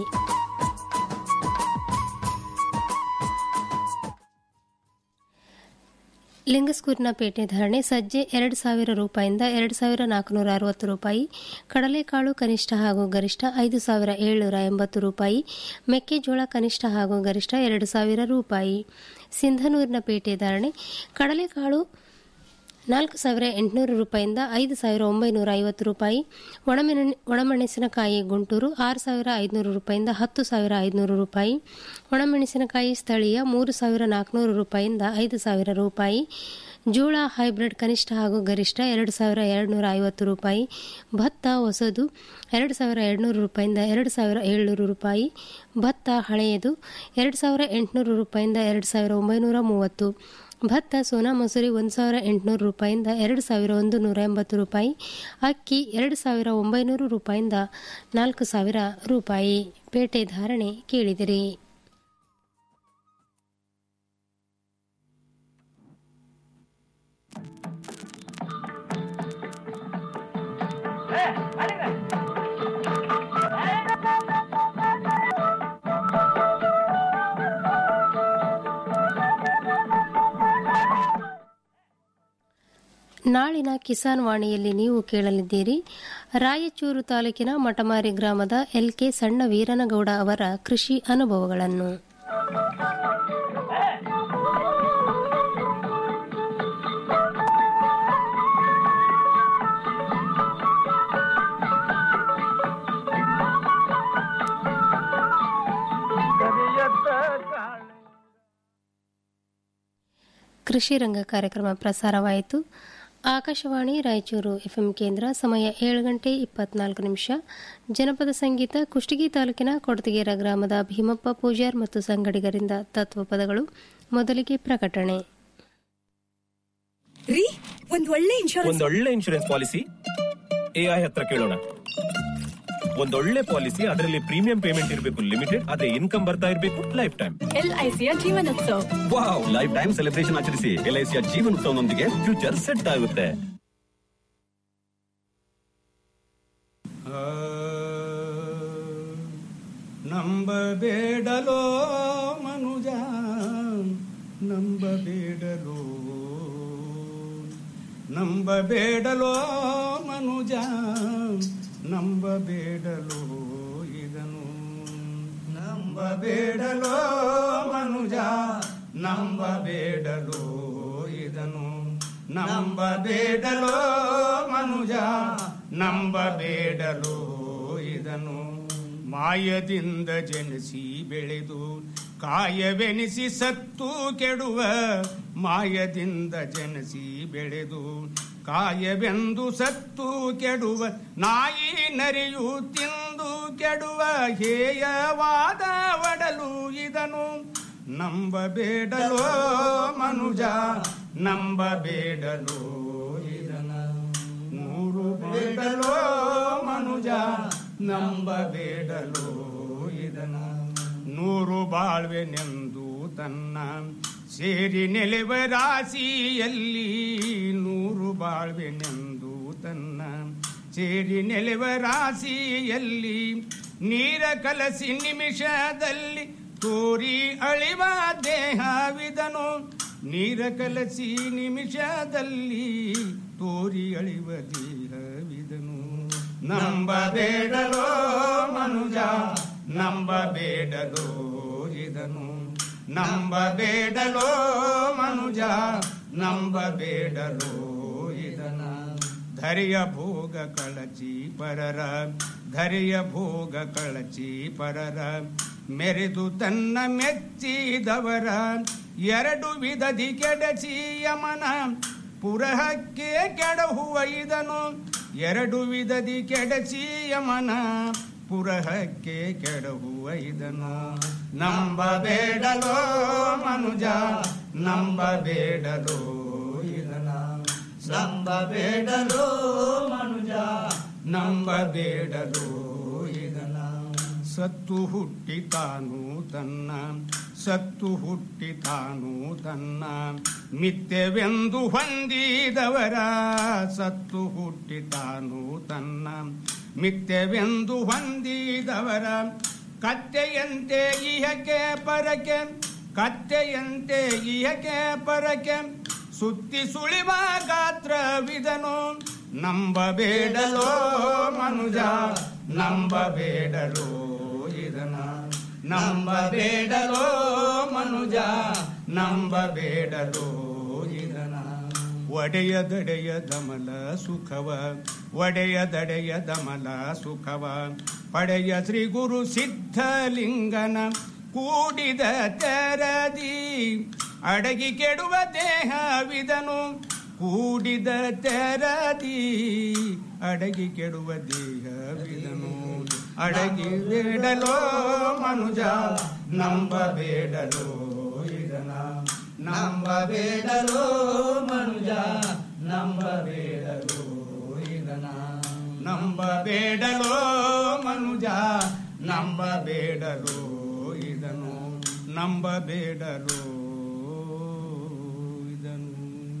ಲಿಂಗಸ್ಕೂರಿನ ಪೇಟೆ ಧಾರಣೆ ಸಜ್ಜೆ ಎರಡು ಸಾವಿರ ರೂಪಾಯಿಂದ ಎರಡು ಸಾವಿರ ನಾಲ್ಕುನೂರ ಅರವತ್ತು ರೂಪಾಯಿ ಕಡಲೆಕಾಳು ಕನಿಷ್ಠ ಹಾಗೂ ಗರಿಷ್ಠ ಐದು ಸಾವಿರ ಏಳ್ನೂರ ಎಂಬತ್ತು ರೂಪಾಯಿ ಮೆಕ್ಕೆಜೋಳ ಕನಿಷ್ಠ ಹಾಗೂ ಗರಿಷ್ಠ ಎರಡು ಸಾವಿರ ರೂಪಾಯಿ ಸಿಂಧನೂರಿನ ಪೇಟೆ ಧಾರಣೆ ಕಡಲೆಕಾಳು ನಾಲ್ಕು ಸಾವಿರ ಎಂಟುನೂರು ರೂಪಾಯಿಂದ ಐದು ಸಾವಿರ ಒಂಬೈನೂರ ಐವತ್ತು ರೂಪಾಯಿ ಒಣಮೆಣ ಒಣಮೆಣಸಿನಕಾಯಿ ಗುಂಟೂರು ಆರು ಸಾವಿರ ಐದುನೂರು ರೂಪಾಯಿಂದ ಹತ್ತು ಸಾವಿರ ಐದುನೂರು ರೂಪಾಯಿ ಒಣಮೆಣಸಿನಕಾಯಿ ಸ್ಥಳೀಯ ಮೂರು ಸಾವಿರ ನಾಲ್ಕುನೂರು ರೂಪಾಯಿಂದ ಐದು ಸಾವಿರ ರೂಪಾಯಿ ಜೋಳ ಹೈಬ್ರಿಡ್ ಕನಿಷ್ಠ ಹಾಗೂ ಗರಿಷ್ಠ ಎರಡು ಸಾವಿರ ಎರಡುನೂರ ಐವತ್ತು ರೂಪಾಯಿ ಭತ್ತ ಹೊಸದು ಎರಡು ಸಾವಿರ ಎರಡುನೂರು ರೂಪಾಯಿಂದ ಎರಡು ಸಾವಿರ ಏಳ್ನೂರು ರೂಪಾಯಿ ಭತ್ತ ಹಳೆಯದು ಎರಡು ಸಾವಿರ ಎಂಟುನೂರು ರೂಪಾಯಿಂದ ಎರಡು ಸಾವಿರ ಒಂಬೈನೂರ ಮೂವತ್ತು ಭತ್ತ ಸೋನಾ ಮಸೂರಿ ಒಂದು ಸಾವಿರ ಎಂಟುನೂರು ರೂಪಾಯಿಂದ ಎರಡು ಸಾವಿರ ಒಂದು ನೂರ ಎಂಬತ್ತು ರೂಪಾಯಿ ಅಕ್ಕಿ ಎರಡು ಸಾವಿರ ಒಂಬೈನೂರು ರೂಪಾಯಿಂದ ನಾಲ್ಕು ಸಾವಿರ ರೂಪಾಯಿ ಪೇಟೆ ಧಾರಣೆ ಕೇಳಿದಿರಿ ನಾಳಿನ ಕಿಸಾನ್ ವಾಣಿಯಲ್ಲಿ ನೀವು ಕೇಳಲಿದ್ದೀರಿ ರಾಯಚೂರು ತಾಲೂಕಿನ ಮಟಮಾರಿ ಗ್ರಾಮದ ಎಲ್ ಕೆ ಸಣ್ಣ ವೀರನಗೌಡ ಅವರ ಕೃಷಿ ಅನುಭವಗಳನ್ನು ಕರಿಯತ್ತ ಕಾಳಿಂಗ ಕೃಷಿ ರಂಗ ಕಾರ್ಯಕ್ರಮ ಪ್ರಸಾರವಾಯಿತು ಆಕಾಶವಾಣಿ ರಾಯಚೂರು ಎಫ್ಎಂ ಕೇಂದ್ರ ಸಮಯ ಏಳು ಗಂಟೆ ಇಪ್ಪತ್ನಾಲ್ಕು ನಿಮಿಷ ಜನಪದ ಸಂಗೀತ ಕುಷ್ಟಗಿ ತಾಲೂಕಿನ ಕೊಡತಗೇರ ಗ್ರಾಮದ ಭೀಮಪ್ಪ ಪೂಜಾರ್ ಮತ್ತು ಸಂಗಡಿಗರಿಂದ ತತ್ವ ಪದಗಳು ಮೊದಲಿಗೆ ಪ್ರಕಟಣೆ ರೀ ಒಂದ್ ಒಳ್ಳೆ ಇನ್ಶೂರೆನ್ಸ್ ಒಂದೊಳ್ಳೆ ಇನ್ಶೂರೆನ್ಸ್ ಪಾಲಿಸಿ ಎಐ ಹತ್ರ ಕೇಳೋಣ ಒಂದೊಳ್ಳೆ ಪಾಲಿಸಿ ಅದರಲ್ಲಿ ಪ್ರೀಮಿಯಂ ಪೇಮೆಂಟ್ ಇರಬೇಕು ಲಿಮಿಟೆಡ್ ಅದೇ ಇನ್ಕಮ್ ಬರ್ತಾ ಇರಬೇಕು ಲೈಫ್ ಟೈಮ್ ಎಲ್ಐಸಿಯ ಜೀವನೋತ್ಸವ ವಾವ್ ಲೈಫ್ ಟೈಮ್ ಸೆಲೆಬ್ರೇಷನ್ ಆಚರಿಸಿ ಎಲ್ಐಸಿಯ ಜೀವನೋತ್ಸವನೊಂದಿಗೆ ಫ್ಯೂಚರ್ ಸೆಟ್ ಆಗುತ್ತೆ ನಂಬಬೇಡಲೋ ಮನುಜ ನಂಬಬೇಡಲೋ ನಂಬಬೇಡಲೋ ಮನುಜ ನಂಬಬೇಡಲೋ ಇದನು ನಂಬಬೇಡಲೋ ಮನುಜ ನಂಬಬೇಡಲೋ ಇದನು ನಂಬಬೇಡಲೋ ಮನುಜ ನಂಬಬೇಡಲೋ ಇದನು ಮಾಯದಿಂದ ಜನಿಸಿ ಬೆಳೆದು ಕಾಯವೆನಿಸಿ ಸತ್ತು ಕೆಡುವ ಮಾಯದಿಂದ ಜನಿಸಿ ಬೆಳೆದು ಕಾಯವೆಂದು ಸತ್ತು ಕೆಡುವ ನಾಯಿ ನರಿಯು ತಿಂದು ಕೆಡುವ ಹೇಯವಾದ ಒಡಲು ಇದನು ನಂಬಬೇಡಲೋ ಮನುಜ ನಂಬಬೇಡಲೋ ಇದನ ನೂರು ಬೇಡಲೋ ಮನುಜ ನಂಬಬೇಡಲೋ ಇದನ ನೂರು ಬಾಳ್ವೆನೆಂದು ತನ್ನ ಸೇರಿ ನೆಲೆವ ರಾಶಿಯಲ್ಲಿ ನೂರು ಬಾಳ್ವೆನೆಂದು ತನ್ನ ಸೇರಿ ನೆಲೆವ ರಾಶಿಯಲ್ಲಿ ನೀರ ಕಲಸಿ ನಿಮಿಷದಲ್ಲಿ ತೋರಿ ಅಳಿವ ದೇಹವಿದನು ನೀರ ಕಲಸಿ ನಿಮಿಷದಲ್ಲಿ ತೋರಿ ಅಳಿವ ದೇಹವಿದನು ನಂಬಬೇಡಲೋ ಮನುಜ ನಂಬಬೇಡಲೋ ಇದನು ನಂಬಬೇಡಲೋ ಮನುಜ ನಂಬಬೇಡಲೋ ಇದನ ಧರೆಯ ಭೋಗ ಕಳಚಿ ಪರರ ಧರೆಯ ಭೋಗ ಕಳಚಿ ಪರರ ಮೆರೆದು ತನ್ನ ಮೆಚ್ಚಿದವರ ಎರಡು ವಿಧದಿ ಕೆಡಚಿ ಯಮನ ಪುರಹಕ್ಕೆ ಕೆಡಹುವ ಇದನು ಎರಡು ವಿಧದಿ ಕೆಡಚಿ ಯಮನ ಪುರಹಕ್ಕೆ ಕೆಡಹುವ ಇದನು ನಂಬಬೇಡಲೋ ಮನುಜ ನಂಬಬೇಡಲೋ ಇದನ ನಂಬಬೇಡಲೋ ಮನುಜ ನಂಬಬೇಡಲೋ ಇದನ ಸತ್ತು ಹುಟ್ಟಿ ತಾನು ತನ್ನ ಸತ್ತು ಹುಟ್ಟಿ ತಾನು ತನ್ನ ಮಿಥ್ಯವೆಂದು ಹೊಂದಿದವರ ಸತ್ತು ಹುಟ್ಟಿ ತಾನು ತನ್ನ ಮಿಥ್ಯವೆಂದು ಹೊಂದಿದವರ ಕತ್ತೆಯಂತೆ ಇಹಕ್ಕೆ ಪರಕೆ ಕತ್ತೆಯಂತೆ ಇಹಕ್ಕೆ ಪರಕೆ ಸುತ್ತಿ ಸುಳಿವ ಗಾತ್ರವಿದನು ನಂಬಬೇಡಲೋ ಮನುಜ ನಂಬಬೇಡಲೋ ಇದನ ನಂಬಬೇಡಲೋ ಮನುಜ ನಂಬಬೇಡಲೋ ಇದನ ಒಡೆಯದಡೆಯ ದಮಲ ಸುಖವ ಒಡೆಯದಡೆಯ ದಮಲ ಸುಖವ ಪಡೆಯ ಶ್ರೀ ಗುರು ಸಿದ್ಧಲಿಂಗನ ಕೂಡಿದ ತೆರದಿ ಅಡಗಿ ಕೆಡುವ ದೇಹವಿದನು ಕೂಡಿದ ತೆರದಿ ಅಡಗಿ ಕೆಡುವ ದೇಹವಿದನು ಅಡಗಿ ಬೇಡಲೋ ಮನುಜ ನಂಬಬೇಡಲೋ ಇದನ ನಂಬಬೇಡಲೋ ಮನುಜ ನಂಬಬೇಡಲೋ ಇದನ ನಂಬಬೇಡಲೋ ಮನುಜ ನಂಬಬೇಡಲೋ ಇದನು ನಂಬಬೇಡಲೋ ಇದನು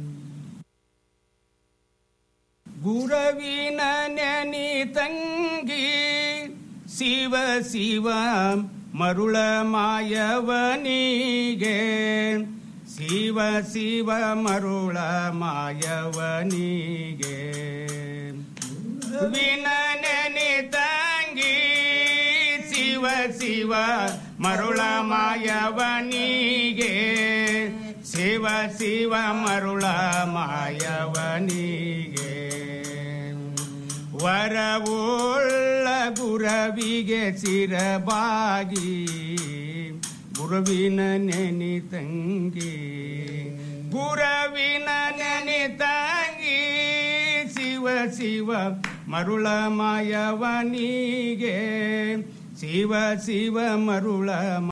ಗುರವಿನ ನೆನಿ ತಂಗಿ ಶಿವ ಶಿವ ಮರುಳ ಮಾಯವನಿಗೆ ಶಿವ ಶಿವ ಮರುಳ ಮಾಯವನಿಗೆ ವಿನ ನೆನಿ ತಂಗಿ ಶಿವ ಶಿವ ಮರುಳ ಮಾಯವನಿಗೆ ಶಿವ ಶಿವ ಮರುಳ ಮಾಯವನಿಗೆ ವರವುಳ್ಳ ಗುರವಿಗೆ ಸಿರಬಾಗಿ ಗುರುವಿನ ನೆನಿ ತಂಗಿ ಗುರವಿನ ನೆನಿ ತಂಗಿ ಶಿವ ಶಿವ ಮರುಳ ಮಾಯವನಿಗೆ ಶಿವ ಶಿವ ಮರುಳ